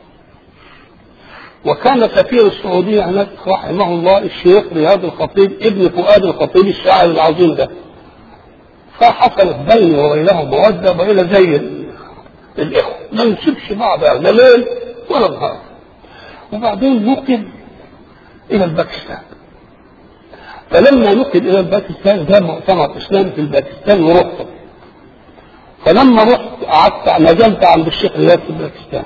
وكان سفير السعودية هناك رحمه الله الشيخ رياض الخطيب ابن فؤاد الخطيب الشاعر العظيم ده فحصلت بيني وبينهم مودة بقينا زي ال- الإخوة ما نسيبش بعض لا ليل ولا نهار وبعدين نقل إلى الباكستان فلما نقل إلى الباكستان ده مؤتمر إسلامي في الباكستان ورحت فلما رحت قعدت نزلت عند الشيخ رياض في الباكستان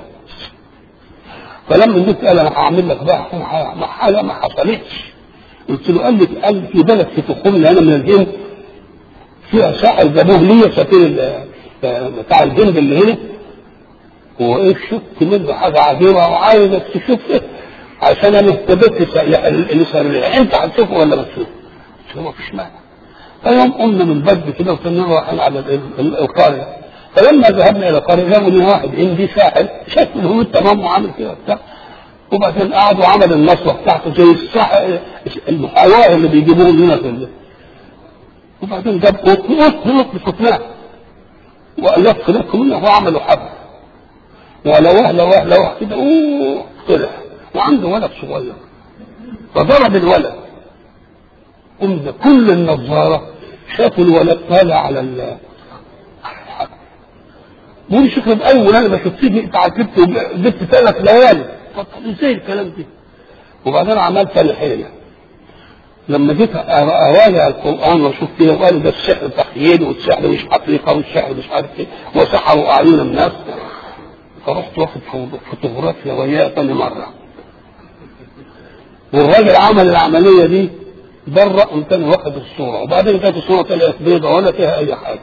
فلما جيت قال انا هعمل لك بقى حاجه ما حصلتش قلت له قال لي قال لي في بلد في تخم انا من الهند فيها ساحر جابوه ليا سفير ال- بتاع الهند اللي هنا وايه شفت منه حاجه عجيبه وعايزك تشوف ايه عشان انا اهتديت لسريع انت هتشوفه ولا ما تشوفه؟ قلت له ما فيش مانع فيوم قمنا من بدر كده وكنا رايحين على ال- ال- القريه فلما ذهبنا الى القريه جابوا لي واحد عندي ساحر شكل الهنود تمام وعامل كده وبتاع وبعدين قعد وعمل النصره بتاعته زي الساحر المحاواه اللي بيجيبوه لنا في ال- وبعدين جاب قطن قطن قطن شفناه والف لف منه وعملوا حبل ولا وهله وهله وهله كده اوه طلع وعنده ولد صغير فضرب الولد قمنا كل النظاره شافوا الولد طالع على ال بقول شوف الاول انا ما شفتيه اتعجبت وجبت ثلاث ليالي طب ازاي الكلام ده وبعدين عملت الحيله لما جيت اراجع القران واشوف فيها وقالوا ده السحر تخيل والسحر مش حقيقه والسحر مش عارف ايه وسحروا اعين الناس فرحت واخد فوتوغرافيا وياه تاني مره والراجل عمل العمليه دي بره قمت انا واخد الصوره وبعدين كانت الصوره طلعت بيضه ولا فيها اي حاجه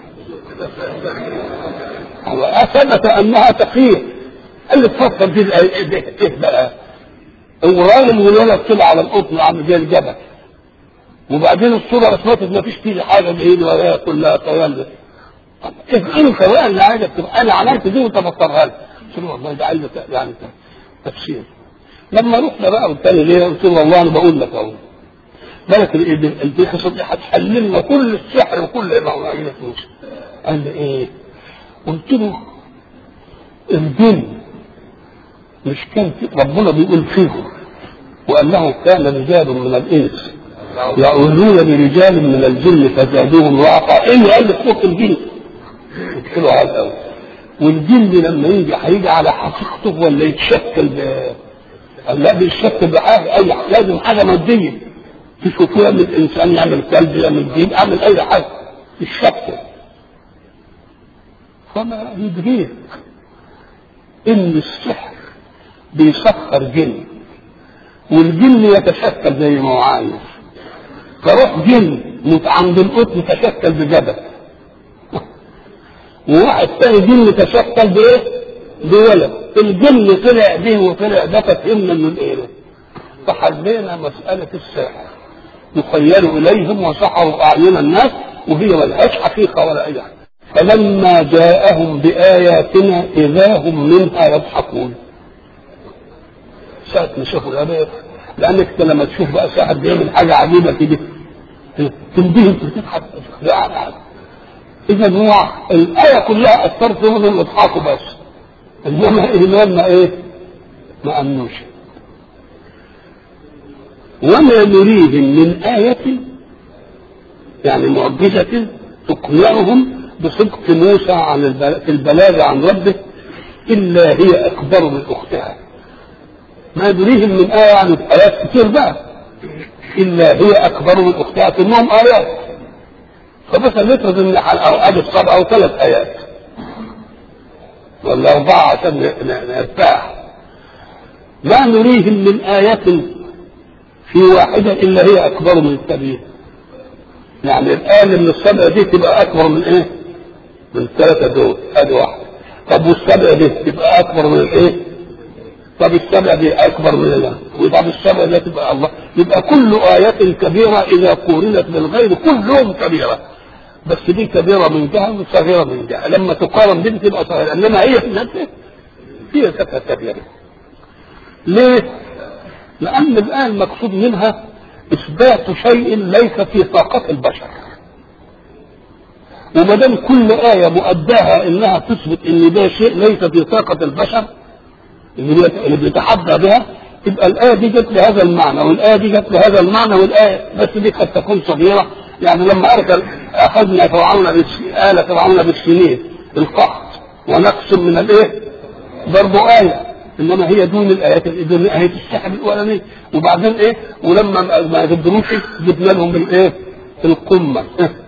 ثبت انها تقييم قال لي تفضل دي الآية- ايه بقى الراجل والولد طلع على القطن عامل زي الجبل وبعدين الصوره اثبتت ما فيش فيه حاجه بايدي ولا كلها طيان ده طب ايه انت بقى اللي عايزك تبقى انا عملت دي وانت فكرها لي قلت له والله ده عايز يعني تفسير لما رحنا بقى قلت له ليه؟ قلت له والله انا بقول لك اهو بالك القصه دي هتحلل لنا كل السحر وكل ما هو عايزك موسى قال لي ايه؟ قلت له الجن مش كان في ربنا بيقول فيهم وانه كان رجال من الانس يعوذون برجال من الجن فزادوهم رهقا ايه اللي قال لي صوت الجن؟ قلت له على الاول والجن لما يجي هيجي على حقيقته ولا يتشكل ب قال لا بيتشكل بحاجه اي لازم حاجه ماديه تشوفوها يعمل الانسان يعمل كلب يعمل دين يعمل اي حاجه يتشكل فما يدريك ان السحر بيسخر جن والجن يتشكل زي ما هو عايز فروح جن عند القط يتشكل بجبل وواحد تاني جن تشكل بايه؟ بولد الجن طلع به وطلع ده ففهمنا انه الايه فحلينا مسألة السحر يخيل إليهم وسحروا أعين الناس وهي ملهاش حقيقة ولا أي حاجة فلما جاءهم بآياتنا إذا هم منها يضحكون ساعة ما شافوا الآيات لأنك أنت لما تشوف بقى ساحر بيعمل حاجة عجيبة كده تنبهر تضحك إذا هو الآية كلها أثرت منهم يضحكوا بس إنما إيمان ما إيه؟ ما أمنوش وما نريهم من آية يعني معجزة تقنعهم بصدق موسى عن البل... في البلاغ عن ربه إلا هي أكبر من أختها ما نريهم من آية يعني آيات كتير بقى إلا هي أكبر من أختها كلهم آيات فمثلا نفرض إن أدي سبعة أو ثلاث آيات ولا أربعة عشان نرتاح ما نريهم من آية في واحدة إلا هي أكبر من التانية يعني الآن من السبع دي تبقى أكبر من إيه؟ من الثلاثة دول هذه واحدة طب والسبع دي تبقى أكبر من الإيه؟ طب السبع دي أكبر من الله وطب السبع دي تبقى الله يبقى كل آيات كبيرة إذا قورنت بالغير كلهم كبيرة بس دي كبيرة من جهة وصغيرة من جهة لما تقارن دي تبقى صغيرة إنما هي في نفسها هي ذاتها كبيرة ليه؟ لأن الآن المقصود منها إثبات شيء ليس في طاقة البشر وما دام كل آية مؤداها إنها تثبت إن ده شيء ليس في طاقة البشر اللي بيتحدى بها تبقى الآية دي جت لهذا المعنى والآية دي جت لهذا المعنى والآية بس دي قد تكون صغيرة يعني لما أرسل أخذنا فرعون آل فرعون بالسنين القحط ونقص من الإيه؟ برضه آية انما هي دون الايات دون ايه السحر الاولانيه وبعدين ايه ولما ما قدروش جبنا لهم الايه القمه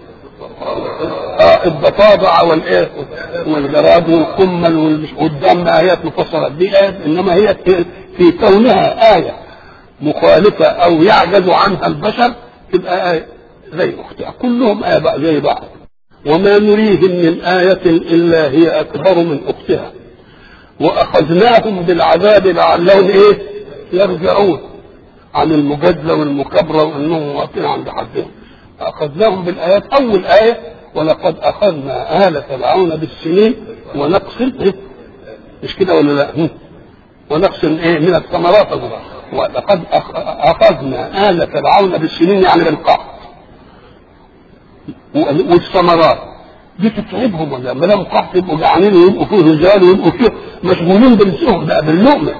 اه الضفادع والايه والجراد والقمل والدم ايات مفصله دي ايات انما هي في كونها ايه مخالفه او يعجز عنها البشر تبقى ايه زي اختها كلهم ايه بقى زي بعض وما نريهم من آية إلا هي أكبر من أختها واخذناهم بالعذاب لعلهم ايه يرجعون عن المجادله والمكابره وانهم واقفين عند حدهم اخذناهم بالايات اول ايه ولقد اخذنا ال فرعون بالسنين ونقص إيه؟ مش كده ولا لا ونقص ايه من الثمرات ولقد اخذنا ال فرعون بالسنين يعني بالقحط والثمرات دي تتعبهم ولا ما دام قحط يبقوا جعانين ويبقوا فيه رجال ويبقوا فيه مشغولين بنفسهم بقى باللقمه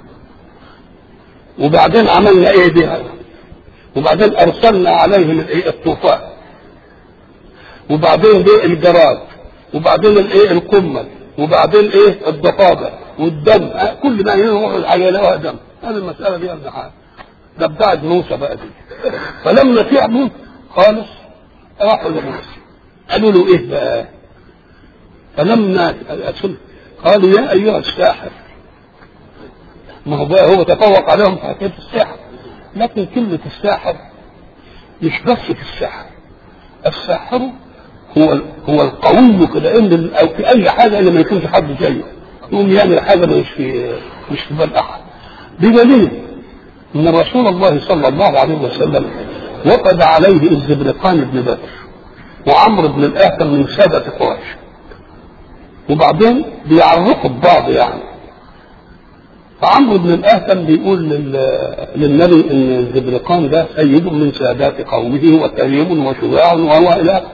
وبعدين عملنا ايه دي وبعدين ارسلنا عليهم الايه الطوفان وبعدين ايه الجراد وبعدين الايه القمل وبعدين ايه الضفادع والدم كل ما يروح الحاجه لها دم هذه المساله دي ولا حاجه ده بتاعت موسى بقى دي فلما تعبوا خالص راحوا لموسى قالوا له ايه بقى فلما قالوا يا ايها الساحر ما هو بقى هو تفوق عليهم في حكايه السحر لكن كلمه الساحر مش بس في السحر الساحر هو هو القوي كده ان او في اي حاجه اللي ما يكونش حد زيه يقوم يعمل حاجه مش في مش في بال احد بدليل ان رسول الله صلى الله عليه وسلم وقد عليه الزبرقان بن بدر وعمرو بن الاهتم من سادة قريش وبعدين بيعرفوا ببعض يعني فعمرو بن الاهتم بيقول للنبي ان الزبرقان ده سيد من سادات قومه وكريم وشجاع وهو الى اخره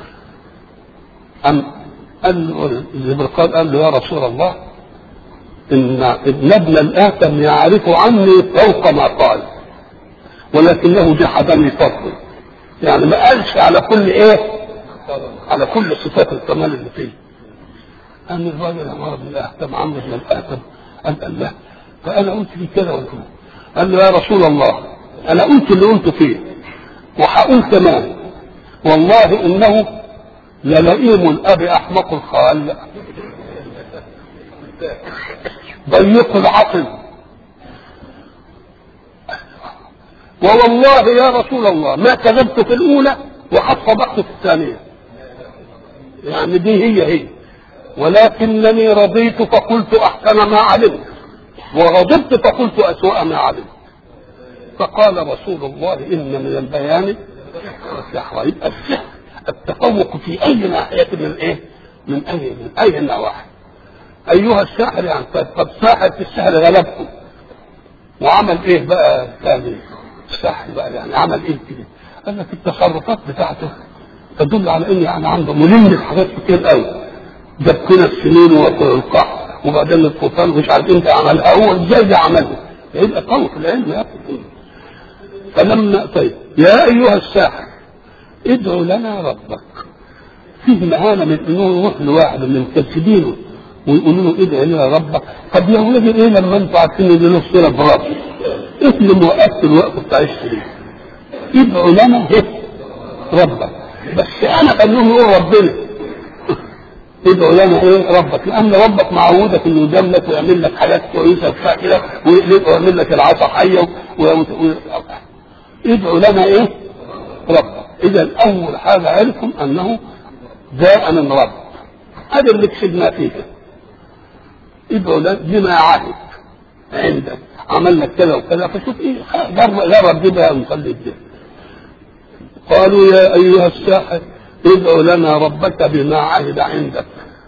أم قال له الزبرقان قال له يا رسول الله ان ابن ابن الاهتم يعرف عني فوق ما قال ولكنه جحدني فضلي يعني ما قالش على كل ايه على كل صفات الكمال اللي فيه قال الراجل عمر بن الاهتم عمرو بن الاهتم قال الله فانا قلت فيه كذا وقلت قال له يا رسول الله انا قلت اللي قلت فيه وهقول كمان والله انه للئيم أبي أحمق الخال ضيق العقل ووالله يا رسول الله ما كذبت في الأولى وقد صدقت في الثانية يعني دي هي هي ولكنني رضيت فقلت أحسن ما علمت وغضبت فقلت أسوأ ما علمت فقال رسول الله إن من البيان السحر يبقى السحر التفوق في أي ناحية من إيه؟ من أي من أي النواحي أيها الساحر يعني قد ساحر في السحر غلبكم وعمل إيه بقى ثاني السحر بقى يعني عمل إيه كده؟ قال لك التصرفات بتاعته تدل على إن يعني عنده ملم حاجات كتير قوي جاب كده السنين والقحط وبعدين الطوفان مش عارف انت عملها هو ازاي ده عملها يبقى قوي في العلم يا اخي فلما طيب يا ايها الساحر ادعو لنا ربك فيه مهانه من انه يروح لواحد من المكذبين ويقولوا له ادعو لنا ربك طب يا ولدي ايه لما انتوا عارفين ان له صله برب ايه اللي موقفت الوقت بتاع الشريك ادعو لنا ربك بس انا بقول له ربنا ادعو لنا ايه ربك لان ربك معودك انه يدام لك ويعمل لك حاجات كويسه وبتاع كده ويعمل لك العصا حيه و... و... ادعو لنا ايه ربك اذا اول حاجه عرفهم انه جاء من رب هذا اللي كسبنا فيه ادعو لنا بما عهد عندك عمل لك كذا وكذا فشوف ايه جرب جرب دي بقى ونخلي الدين قالوا يا ايها الساحر ادعو لنا ربك بما عهد عندك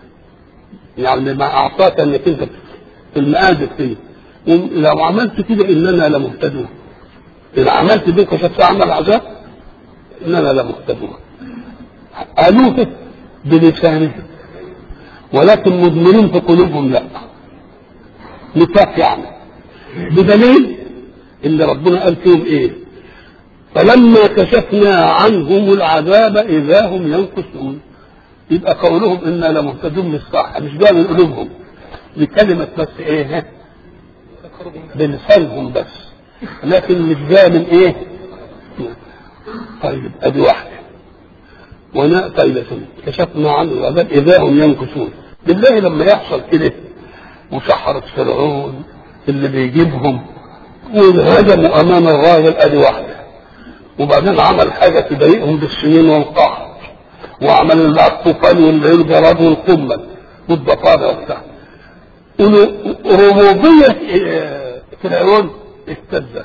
يعني بما اعطاك انك انت في المآزق فيه لو عملت كده اننا لمهتدون ان عملت دي كشفت عمل عذاب اننا لمهتدون قالوه بلسانهم ولكن مضمرين في قلوبهم لا نفاق يعني بدليل اللي ربنا قال فيهم ايه فلما كشفنا عنهم العذاب اذا هم ينكثون يبقى قولهم انا لمهتدون مش صح مش جاي من قلوبهم بكلمة بس ايه بلسانهم بس لكن مش جاي من ايه طيب ادي واحدة وانا طيب كشفنا عنه العذاب اذا هم ينكثون بالله لما يحصل كده وسحرة فرعون اللي بيجيبهم وهجموا امام الراجل ادي واحده وبعدين عمل حاجة تضايقهم بالسنين والقحط وعمل بقى الطوفان والجراد والقمل والضفادع وبتاع ربوبية فرعون اهتزت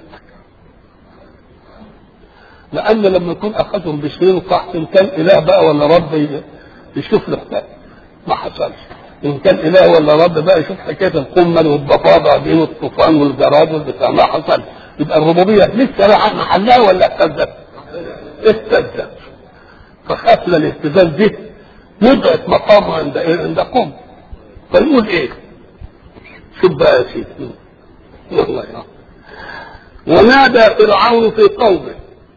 لأن لما يكون أخذهم بسنين القحط إن كان إله بقى ولا رب يشوف له ما حصلش إن كان إله ولا رب بقى يشوف حكاية القمل والضفادع دي والطوفان والجراد والبتاع ما حصلش يبقى الربوبية لسه راح محلها ولا اهتزت؟ اهتزت فخافنا الاهتزاز دي وضعت مقامه عند ايه؟ عند قوم فيقول ايه؟ شوف بقى يا سيدي والله يا ونادى فرعون في قومه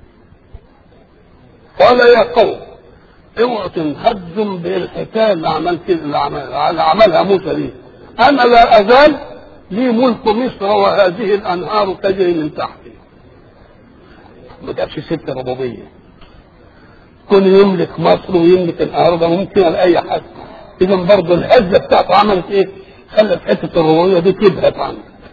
قال يا قوم اوعوا تنهزم بالحكايه اللي عملت اللي عملها موسى دي انا لا ازال لي ملك مصر وهذه الانهار تجري من تحتي ما جابش ست ربوبيه كل يملك مصر ويملك الانهار ده ممكن على اي حد اذا برضه الهزه بتاعته عملت ايه؟ خلت حته الربوبيه دي تبهت عنه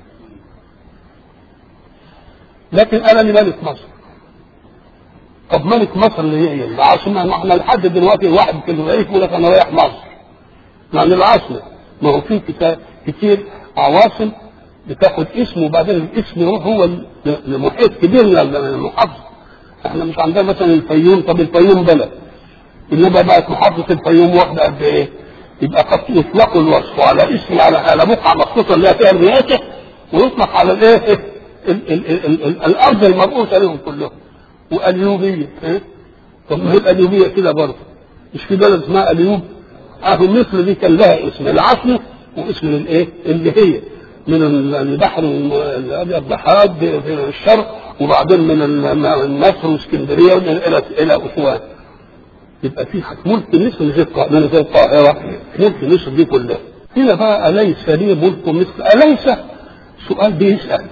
لكن انا اللي ملك مصر طب ملك مصر اللي هي العاصمه ما احنا لحد دلوقتي واحد كان رايح يقول لك انا رايح مصر يعني العاصمه ما هو في كتير عواصم بتاخد اسم وبعدين الاسم يروح هو لمحيط كبير من المحافظه احنا مش عندنا مثلا الفيوم طب الفيوم بلد انما بقت محافظه الفيوم واحده قد ايه؟ يبقى قد يطلقوا الوصف على اسم على على بقعه مخصوصه اللي هي فيها الرئاسه ويطلق على الايه؟ ال- ال- ال- ال- الارض المرؤوسه لهم كلهم واليوبيه ايه؟ طب ما هي الاليوبيه كده برضه مش في بلد اسمها اليوب؟ اهو مصر دي كان لها اسم العاصمه واسم الايه؟ اللي هي من البحر الابيض لحد في الشرق وبعدين من مصر واسكندريه الى الى اسوان يبقى في ملك مصر مش من زي القاهره ملك مصر دي كلها هنا بقى اليس لي ملك مصر اليس سؤال بيسال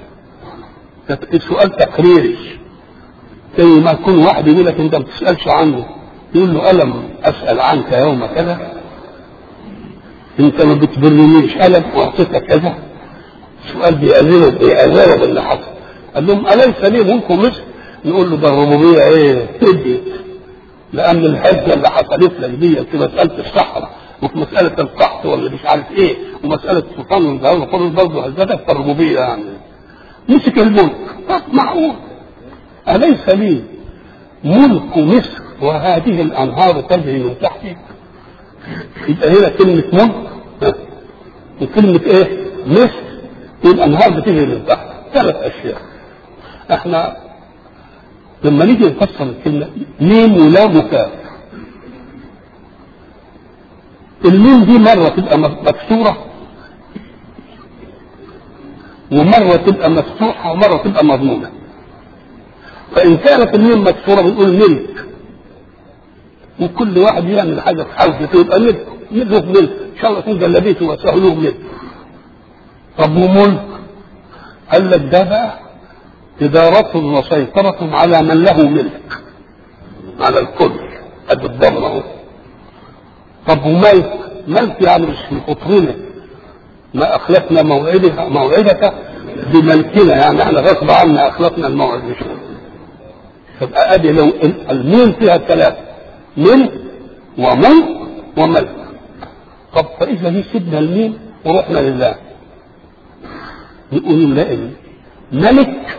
سؤال تقريري زي ما يكون واحد يقول لك انت ما بتسالش عنه يقول له ألم أسأل عنك يوم كذا أنت ما بتبرنيش ألم أعطيك كذا سؤال بيأذنه بيأذنه باللي حصل قال لهم أليس لي ملك مصر نقول له ده الربوبية إيه تدي لأن الحجة اللي حصلت لك دي في مسألة الصحراء وفي مسألة القحط ولا مش عارف إيه ومسألة سلطان والجهاز وكل برضه هزتك في الربوبية يعني مسك الملك طب معقول أليس لي ملك مصر وهذه الأنهار تجري من تحتي يبقى هنا كلمة ملك ها. وكلمة إيه؟ مصر والأنهار بتجري من تحت ثلاث أشياء احنا لما نيجي نفسر الكلمة ميم ولام وكاف الميم دي مرة تبقى مكسورة ومرة تبقى مفتوحة ومرة تبقى مضمونة فإن كانت الميم مكسورة بنقول ملك وكل واحد يعمل حاجة في حوزته يبقى ملك ملك ملك إن شاء الله تكون جلبيته وسهلوه ملك طب وملك قال لك ده بقى إدارة وسيطرة على من له ملك على الكل قد الضم اهو طب وملك ملك يعني مش في خطرنا ما أخلفنا موعدك موعدك بملكنا يعني احنا غصب عنا أخلفنا الموعد مش تبقى أدي لو الميم فيها ثلاثة ملك وملك وملك طب فإذا دي سيبنا الميم ورحنا لله نقول لا ملك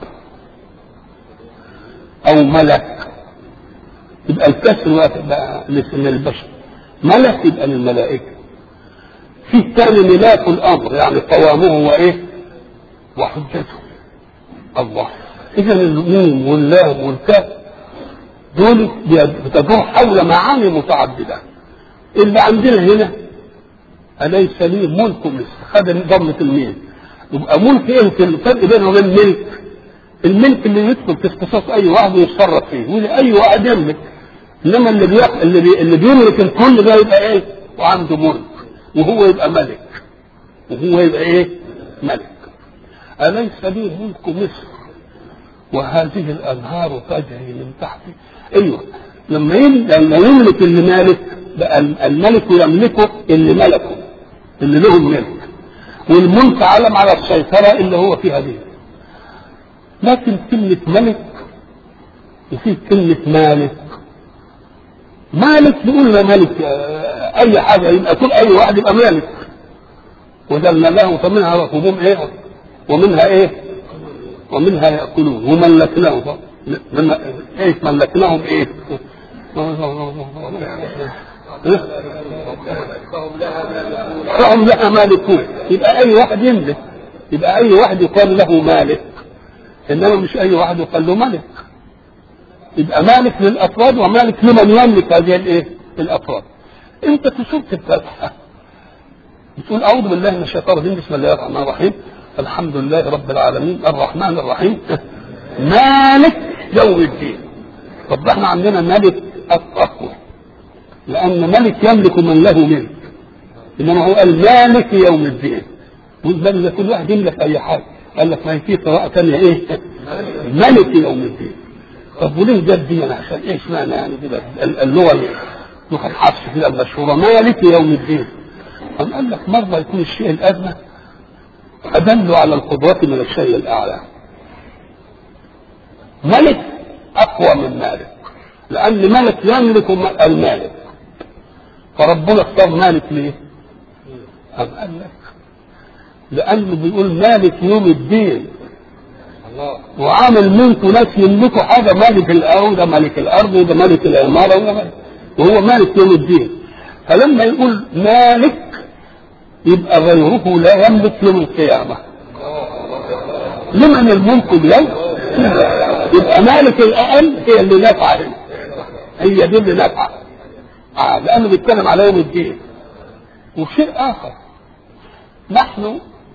او ملك يبقى الكسر بقى لسن البشر ملك يبقى للملائكه في الثاني ملاك الامر يعني قوامه وايه وحجته الله اذا الميم واللام والكاف دول بتدور حول معاني متعدده اللي عندنا هنا اليس لي ملك مصر خد ضمه الميم يبقى ملك ايه في الفرق بينه وبين ملك الملك اللي يدخل في اختصاص اي واحد ويتصرف فيه يقول اي واحد يملك انما اللي بيق... اللي, بي... اللي بيملك الكل ده يبقى ايه وعنده ملك وهو يبقى ملك وهو يبقى ايه ملك اليس لي ملك مصر وهذه الانهار تجري من تحتي ايوه لما يم... لما يملك اللي مالك بقى الملك يملكه اللي ملكه اللي له الملك والملك علم على السيطرة اللي هو فيها دي لكن كلمة ملك وفي كلمة مالك مالك بيقول ملك أي حاجة يبقى كل أي واحد يبقى مالك وجعلنا له فمنها ركوبهم إيه ومنها إيه ومنها يأكلون وملكناهم إيه ملكناهم إيه فهم لها مالكون يبقى اي واحد يملك يبقى اي واحد يقال له مالك انما مش اي واحد يقال له ملك يبقى مالك للافراد ومالك لمن يملك هذه الايه الافراد انت في سوره الفاتحه بتقول اعوذ بالله من الشيطان الرجيم بسم الله الرحمن الرحيم الحمد لله رب العالمين الرحمن الرحيم مالك يوم الدين طب احنا عندنا ملك اقوى لأن ملك يملك من له ملك إنما هو قال مالك يوم الدين بل كل واحد يملك أي حاجة قال لك ما في قراءة ثانية إيه؟ ملك يوم الدين طب وليه جاب دي عشان إيش معنى يعني كده اللغة اللغة الحفص كده المشهورة مالك يوم الدين أم قال لك مرة يكون الشيء الأدنى أدل على القدرة من الشيء الأعلى ملك أقوى من مالك لأن ملك يملك المالك فربنا اختار مالك ليه؟ أم قال لك لأنه بيقول مالك يوم الدين وعامل منكم ناس يملكوا حاجة مالك الأرض ده مالك الأرض وده مالك العمارة وده مالك وهو مالك يوم الدين فلما يقول مالك يبقى غيره لا يملك يوم القيامة لمن الملك اليوم يبقى مالك الأقل هي اللي نافعة هي دي اللي نافعة آه لأنه بيتكلم على يوم الدين وشيء آخر نحن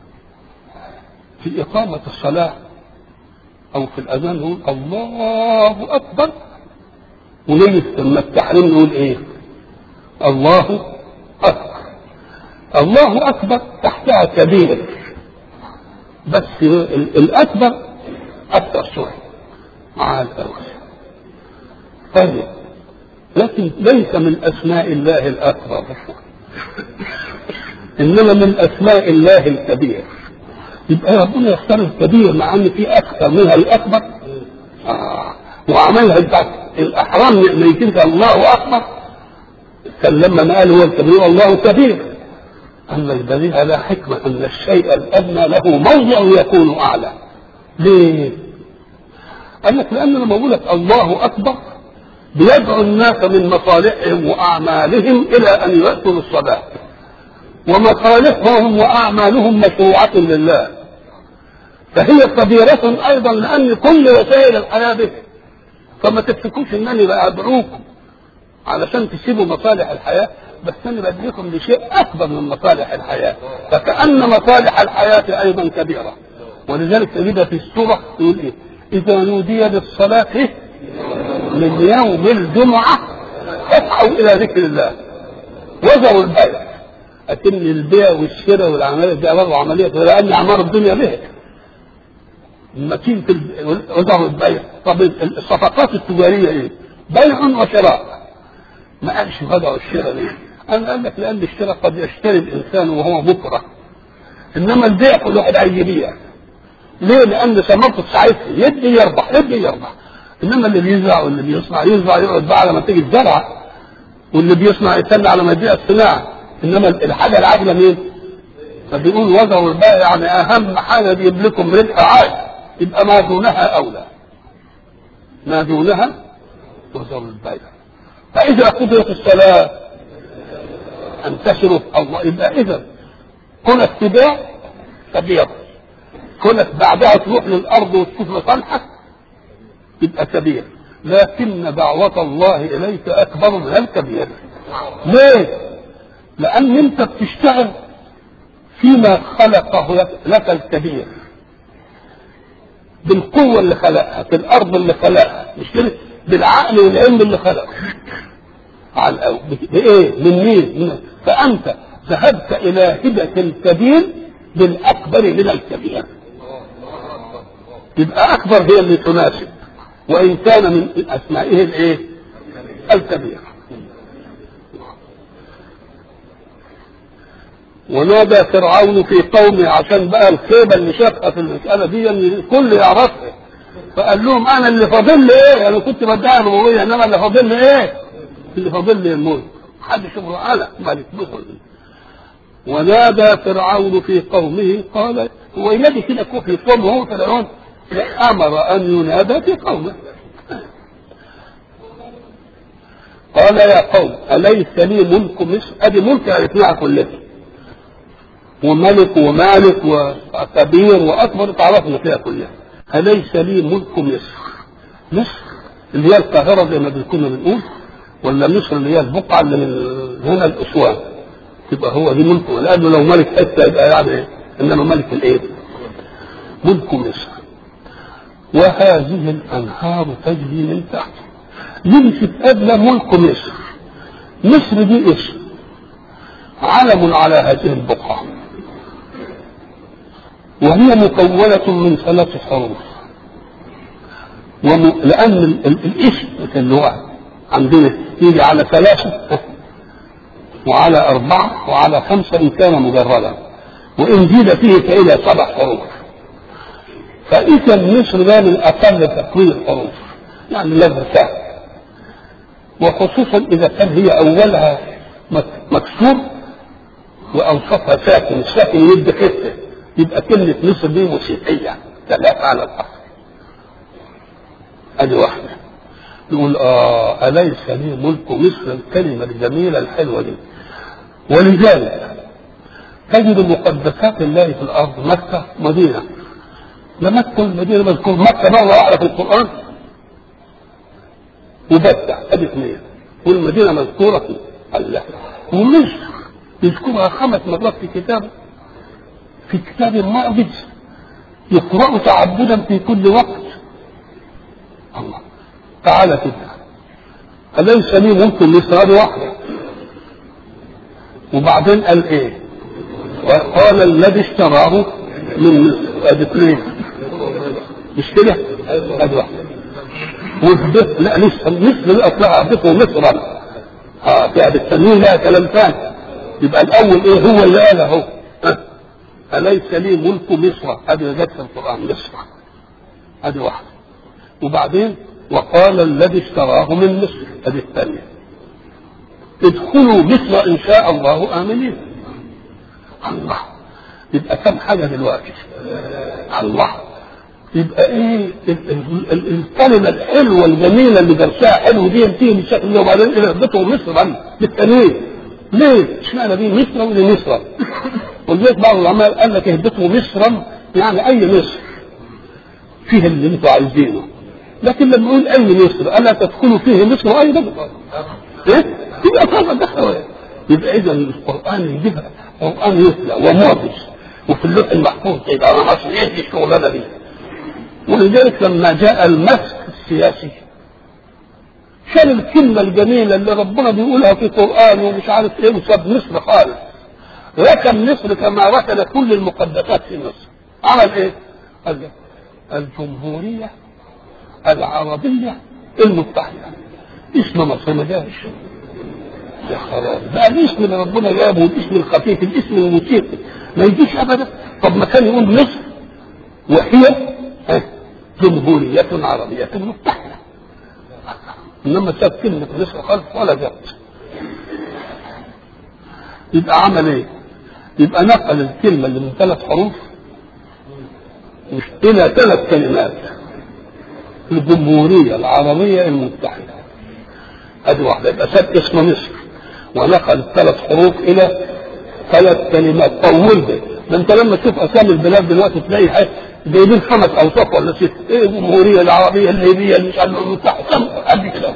في إقامة الصلاة أو في الأذان نقول الله أكبر ونيجي لما التحريم نقول إيه؟ الله أكبر الله أكبر تحتها كبير بس الأكبر أكثر شوية مع الأول طيب لكن ليس من اسماء الله الاكبر انما من اسماء الله الكبير يبقى ربنا يختار الكبير مع ان في اكثر منها الاكبر آه. وعملها بتاعت الاحرام ميتين الله اكبر كان لما ما قال هو الكبير الله كبير اما البديل على حكمه ان الشيء الادنى له موضع يكون اعلى ليه؟ قال لك لان لما بقول لك الله اكبر بيدعو الناس من مصالحهم واعمالهم الى ان ياتوا للصلاه ومصالحهم واعمالهم مشروعه لله فهي كبيرة أيضا لأن كل وسائل الحياة به فما تفتكوش إنني بقى أدعوكم علشان تسيبوا مصالح الحياة بس أنا بديكم لشيء أكبر من مصالح الحياة فكأن مصالح الحياة أيضا كبيرة ولذلك تجدها في السورة يقول إيه إذا نودي للصلاة إيه؟ من يوم الجمعة فاسعوا إلى ذكر الله وذروا البيع أتم البيع والشراء والعملية دي برضه عملية لأن أعمار الدنيا بها المتين في وضعوا البيع طب الصفقات التجاريه ايه؟ بيع وشراء ما قالش وضعوا الشراء ليه؟ انا قال لك لان الشراء قد يشتري الانسان وهو مكره انما البيع كل واحد عايز يبيع ليه؟ لان ثمرته ساعتها يدي يربح يدي يربح انما اللي بيزرع واللي بيصنع يزرع يقعد بقى على ما تيجي الزرعه واللي بيصنع يستنى على ما يبيع الصناعه انما الحاجه العاجله مين؟ فبيقول وضعوا البيع يعني اهم حاجه يجيب لكم ربح عاجل يبقى ما دونها اولى ما دونها وزر البيع فاذا قضيت الصلاه انتشروا في الله يبقى اذا كونك تبيع كبير كونك بعدها تروح للارض وتشوف مصالحك يبقى كبير لكن دعوة الله إليك أكبر من الكبير ليه؟ لأن أنت بتشتغل فيما خلقه لك الكبير بالقوة اللي خلقها في الأرض اللي خلقها مش كده بالعقل والعلم اللي خلقه على الأول بإيه؟ من مين؟ من فأنت ذهبت إلى هبة الكبير بالأكبر من الكبير يبقى أكبر هي اللي تناسب وإن كان من أسمائه الإيه؟ الكبير ونادى فرعون في قومه عشان بقى الخيبه اللي شافها في المساله دي ان الكل يعرفها فقال لهم انا اللي فاضل لي ايه؟ انا كنت بدعي الربوبيه انما اللي فاضل لي ايه؟ اللي فاضل لي الملك حد شبه انا ملك مصر ونادى فرعون في قومه قال هو ينادي كده في قومه هو فرعون امر ان ينادى في قومه قال يا قوم اليس لي ملك مصر ادي ملك عرفناها كلها وملك ومالك وكبير واكبر تعرفنا فيها كلها اليس لي ملك مصر مصر اللي هي القاهره زي ما كنا بنقول ولا مصر اللي هي البقعه اللي من هنا الاسوان تبقى هو دي ملكه لانه لو ملك حته يبقى يعني ايه انما ملك الايه ملك مصر وهذه الانهار تجري من تحته يمسك قبل ملك مصر مصر دي اسم علم على هذه البقعه وهي مكونة من ثلاث حروف وم... لأن ال... ال... الاسم اللغة عندنا يجي على ثلاثة وعلى أربعة وعلى خمسة إن كان مجردا وإن زيد فيه فإلى سبع حروف فإذا مصر ده من أقل تكوين الحروف يعني لا ارتاح وخصوصا إذا كان هي أولها مكسور وأوسطها ساكن الساكن يدي حتة يبقى كلمة مصر دي موسيقية ثلاثة على الأصل أدي واحدة يقول آه أليس لي ملك مصر الكلمة الجميلة الحلوة دي ولذلك تجد مقدسات الله في الأرض مكة مدينة لا مكة المدينة مذكور مكة مرة واحدة في القرآن وبدع أدي اثنين والمدينة مذكورة في الله ومصر يذكرها خمس مرات في كتابه في كتاب معجز يقرأ تعبدا في كل وقت الله تعالى كده أليس لي ملك مصر هذه واحدة وبعدين قال ايه وقال الذي اشتراه من مصر ادي اثنين مش كده ادي واحدة والبيت لا لسه مثل اصلها بيته مصرا اه فيها بالتنوين لها كلام ثاني يبقى الاول ايه هو اللي قال اهو ها؟ اليس لي ملك مصر هذه جت في القران مصر هذه واحده وبعدين وقال الذي اشتراه من مصر هذه الثانيه ادخلوا مصر ان شاء الله امنين الله يبقى كم حاجه دلوقتي الله يبقى ايه ال- ال- ال- الكلمه الحلوه الجميله اللي درسها حلو دي تيجي بالشكل ده وبعدين الى اهبطوا مصرا بالتنوين ليه؟ اشمعنى دي مصر ولا مصر؟ ولذلك بعض العلماء قال لك اهبطوا مصرا يعني اي مصر فيه اللي انتوا عايزينه لكن لما نقول اي مصر الا تدخلوا فيه مصر ايضا ايه؟ يبقى طبعا دخلوا يبقى اذا القران يجيبها قران يتلى ومعجز وفي اللوح المحفوظ كده انا اصل ايه الشغلانه دي ولذلك لما جاء المسك السياسي شال الكلمة الجميلة اللي ربنا بيقولها في القرآن ومش عارف ايه وساب مصر خالص ركن مصر كما ركن كل المقدسات في مصر عمل ايه؟ قال لك الجمهورية العربية المتحدة اسم مصر ما جاش يا خراب بقى الاسم اللي ربنا جابه الاسم الخفيف الاسم الموسيقي ما يجيش ابدا طب ما كان يقول مصر وهي ها، جمهورية عربية متحدة انما ساب كلمة مصر خالص ولا جت يبقى عمل ايه؟ يبقى نقل الكلمة اللي من ثلاث حروف مش إلى ثلاث كلمات الجمهورية العربية المتحدة هذه واحدة يبقى ساب اسم مصر ونقل الثلاث حروف إلى ثلاث كلمات طول ده ده انت لما تشوف اسامي البلاد دلوقتي تلاقي حاجة جايبين خمس اوصاف ولا ست ايه الجمهوريه العربيه الليبيه اللي مش عارف المتحده كم قد كده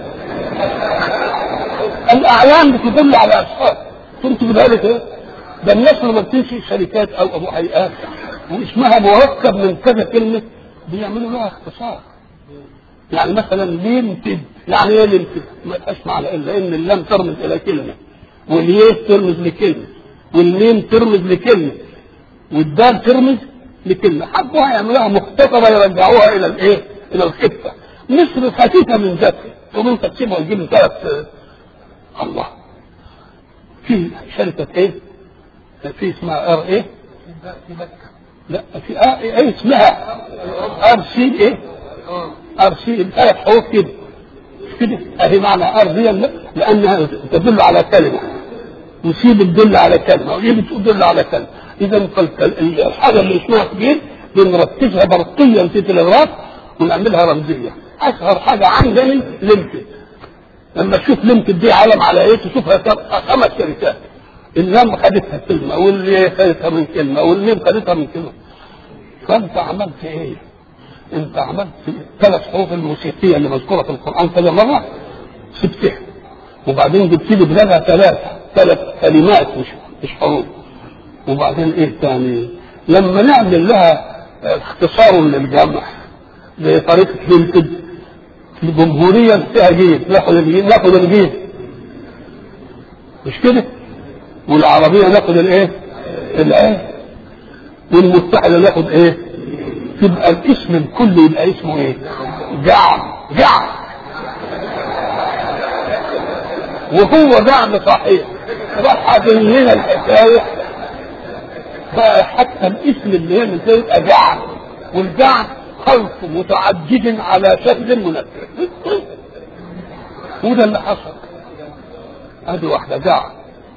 الاعلام بتدل على اشخاص كنت بذلك ايه ده الناس لما بتمشي شركات او ابو هيئات واسمها مركب من كذا كلمه بيعملوا لها اختصار يعني مثلا ليمتد يعني ايه ليمتد؟ ما يبقاش معنى الا ان اللام ترمز الى كلمه والياء ترمز لكلمه والميم ترمز لكلمه والدال ترمز لكلمه حبوها يعملوها مختصره يرجعوها الى الايه؟ الى الخفه مصر خفيفه من ذاتها تقوم انت تسيبها وتجيب ثلاث الله في شركه ايه؟ في اسمها ار ايه؟ لا في ار ايه اسمها ار سي ايه؟ ار سي ثلاث حروف كده كده اهي معنى ار دي لانها تدل على كلمه وسي بتدل على كلمه وايه بتدل على كلمه اذا الحاجه اللي اسمها كبير بنركزها برقيا في تلغراف ونعملها رمزيه اشهر حاجه عندنا ليمتد لما تشوف ليمتد دي علم على ايه تشوفها خمس شركات اللام خدتها كلمه واللي خدتها من كلمه والميم خدتها من كلمه فانت عملت ايه؟ انت عملت ثلاث حروف الموسيقيه اللي مذكوره في القران كذا مره سبتها وبعدين جبت لي بدلها ثلاثه ثلاث كلمات مش مش حروف وبعدين ايه تاني لما نعمل لها اختصار للجمع بطريقه ليمتد الجمهوريه فيها جيب ناخد الجيب ناخد الجيب مش كده والعربيه ناخد الايه الايه والمتحده ناخد ايه تبقى الاسم الكل يبقى اسمه ايه جعم جعم وهو جعم صحيح راح لنا الحكايه بقى حتى الاسم اللي هي من يبقى جعم والجعم خلق متعدد على شكل منفذ وده اللي حصل ادي واحده جعم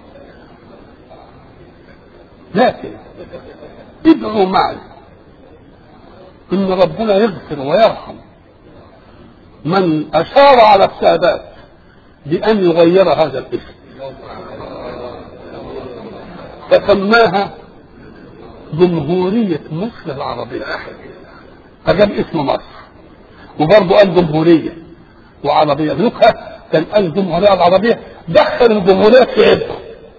لكن ادعوا معي ان ربنا يغفر ويرحم من اشار على السادات بان يغير هذا الاسم فسماها جمهورية مصر العربية فجاب اسم مصر وبرضه قال جمهورية وعربية نكهة كان قال الجمهورية العربية دخل الجمهورية في عبء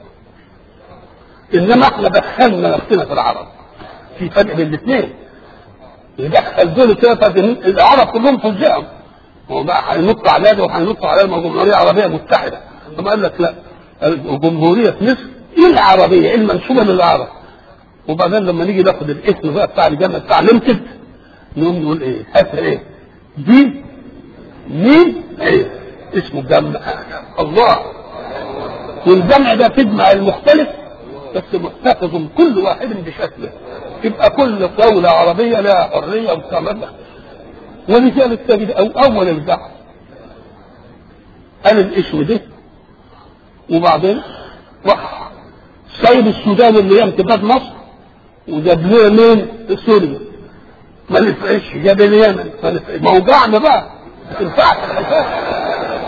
انما احنا دخلنا نفسنا في العرب في فرق بين الاثنين يدخل دول كده العرب كلهم فزعهم وبقى هينط على ده وهينط على جمهوريه عربيه متحده ثم قال لك لا جمهوريه مصر ايه العربيه ايه المنسوبه للعرب وبعدين لما نيجي ناخد الاسم بقى بتاع الجامعه بتاع ليمتد نقوم نقول ايه هات ايه دي مين؟ ايه اسمه جمع الله والجمع ده تجمع المختلف بس محتفظ كل واحد بشكله يبقى كل دولة عربية لها حرية وكاملة ولذلك تجد أو أول البحث قال الاسم ده وبعدين راح سيد السودان اللي هي امتداد مصر وجاب لنا مين؟ سوريا ما نفعش جاب اليمن ما نفعش موجعنا بقى ما تنفعش الحكايه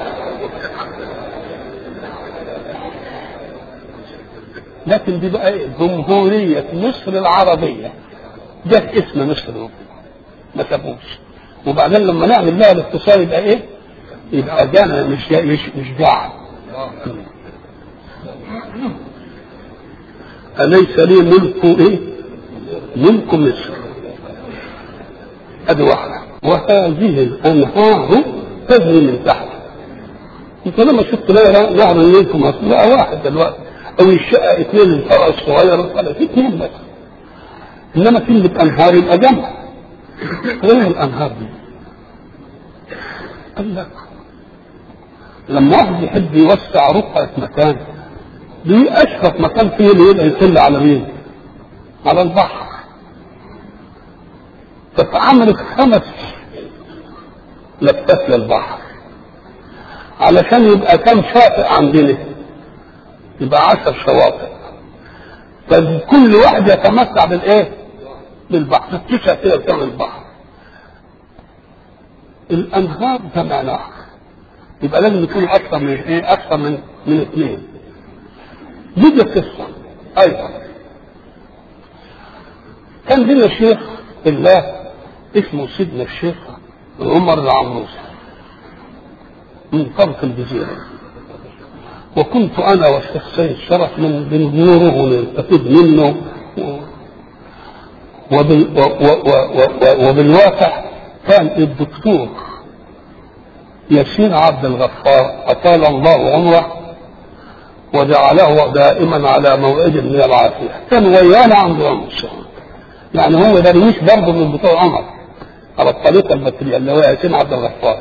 لكن دي بقى ايه جمهورية مصر العربية ده اسم مصر ما سابوش وبعدين لما نعمل لها الاتصال يبقى ايه؟ يبقى جانا مش جا مش مش جاع أليس لي ملك ايه؟ ملك مصر ادي واحدة وهذه الانهار تجري من تحت انت لما شفت لا نهر النيل في مصر لا واحد دلوقتي او الشقه اثنين الفرع الصغير ولا في اثنين بس انما كلمه انهار يبقى جمع غير الانهار دي قال لك لما واحد يحب يوسع رقعة مكان دي اشرف مكان فيه اللي يبقى يطل على مين؟ على البحر فتعملت خمس لفات للبحر علشان يبقى كم شاطئ عندنا يبقى عشر شواطئ فكل واحد يتمتع بالايه؟ بالبحر تتسع كده بتعمل البحر الانهار جمع نهر يبقى لازم يكون اكثر من ايه؟ اكثر من من اثنين دي قصه ايضا كان لنا شيخ الله اسمه سيدنا الشيخ عمر العموسي من طرف الجزيره وكنت انا والشيخ سيد شرف من بنزوره ونستفيد منه وبال و و و وبالواقع كان الدكتور ياسين عبد الغفار اطال الله عمره وجعله دائما على موعد من العافيه كان ويانا عند عمر يعني هو درويش برضه من بتوع عمر على الطريقه البكريه اللي هو ياسين عبد الغفار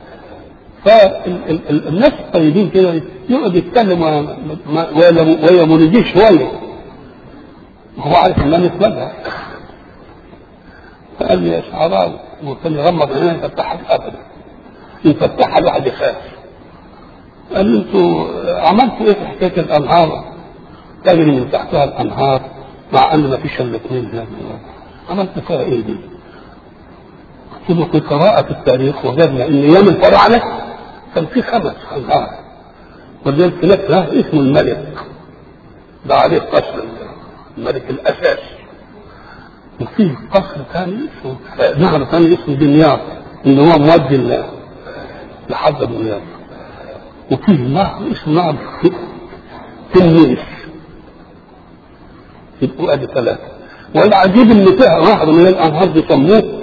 فالناس الطيبين كده يقعد يتكلم وهي مريدين شويه هو عارف ان انا اتبدع فقال لي يا شعراوي وكان يغمض عينيه يفتحها ابدا يفتحها الواحد يخاف قال لي انتوا عملتوا ايه في حكايه الانهار؟ تجري من تحتها الانهار مع ان ما فيش الا اثنين هناك عملت فيها ايه دي؟ قلت له في قراءة التاريخ وجدنا ان ايام الفراعنه كان في خمس انهار ولذلك هناك له اسمه الملك ده عليه قصر الملك الاساسي وفي قصر ثاني اسمه نهر ثاني اسمه دمياط اللي هو مودي لحد دمياط وفي نهر اسمه نهر تلميذ يبقوا ادي ثلاثه والعجيب ان فيها نهر من الانهار دي سموه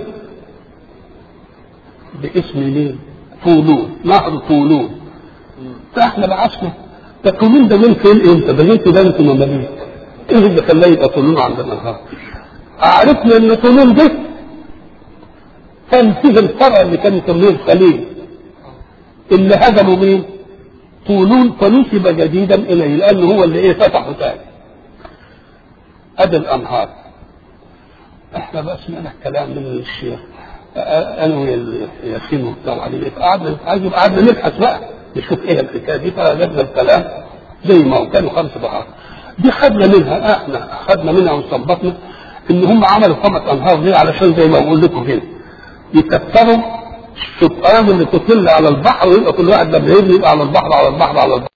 باسم ليه؟ طولون نهر طولون فاحنا بعثنا ده طولون ده من فين امتى؟ ده جيت ده انتوا مماليك ايه اللي خلاه يبقى طولون عند الانهار؟ عرفنا ان طولون ده كان فيه الفرع اللي كان يسميه الخليل اللي هدموا مين؟ طولون فنسب جديدا اليه لانه هو اللي ايه فتحه تاني ادي الانهار احنا بقى سمعنا الكلام من الشيخ انا وياسين وبتاع عليه قعدنا عايز قعدنا نبحث بقى نشوف ايه الحكايه دي فجبنا الكلام زي ما هو كانوا خمس بحار دي خدنا منها احنا خدنا منها واستنبطنا ان هم عملوا خمس انهار دي علشان زي ما بقول لكم هنا يكتروا الشطآن اللي تطل على البحر ويبقى كل واحد لما يبني يبقى على البحر على البحر على البحر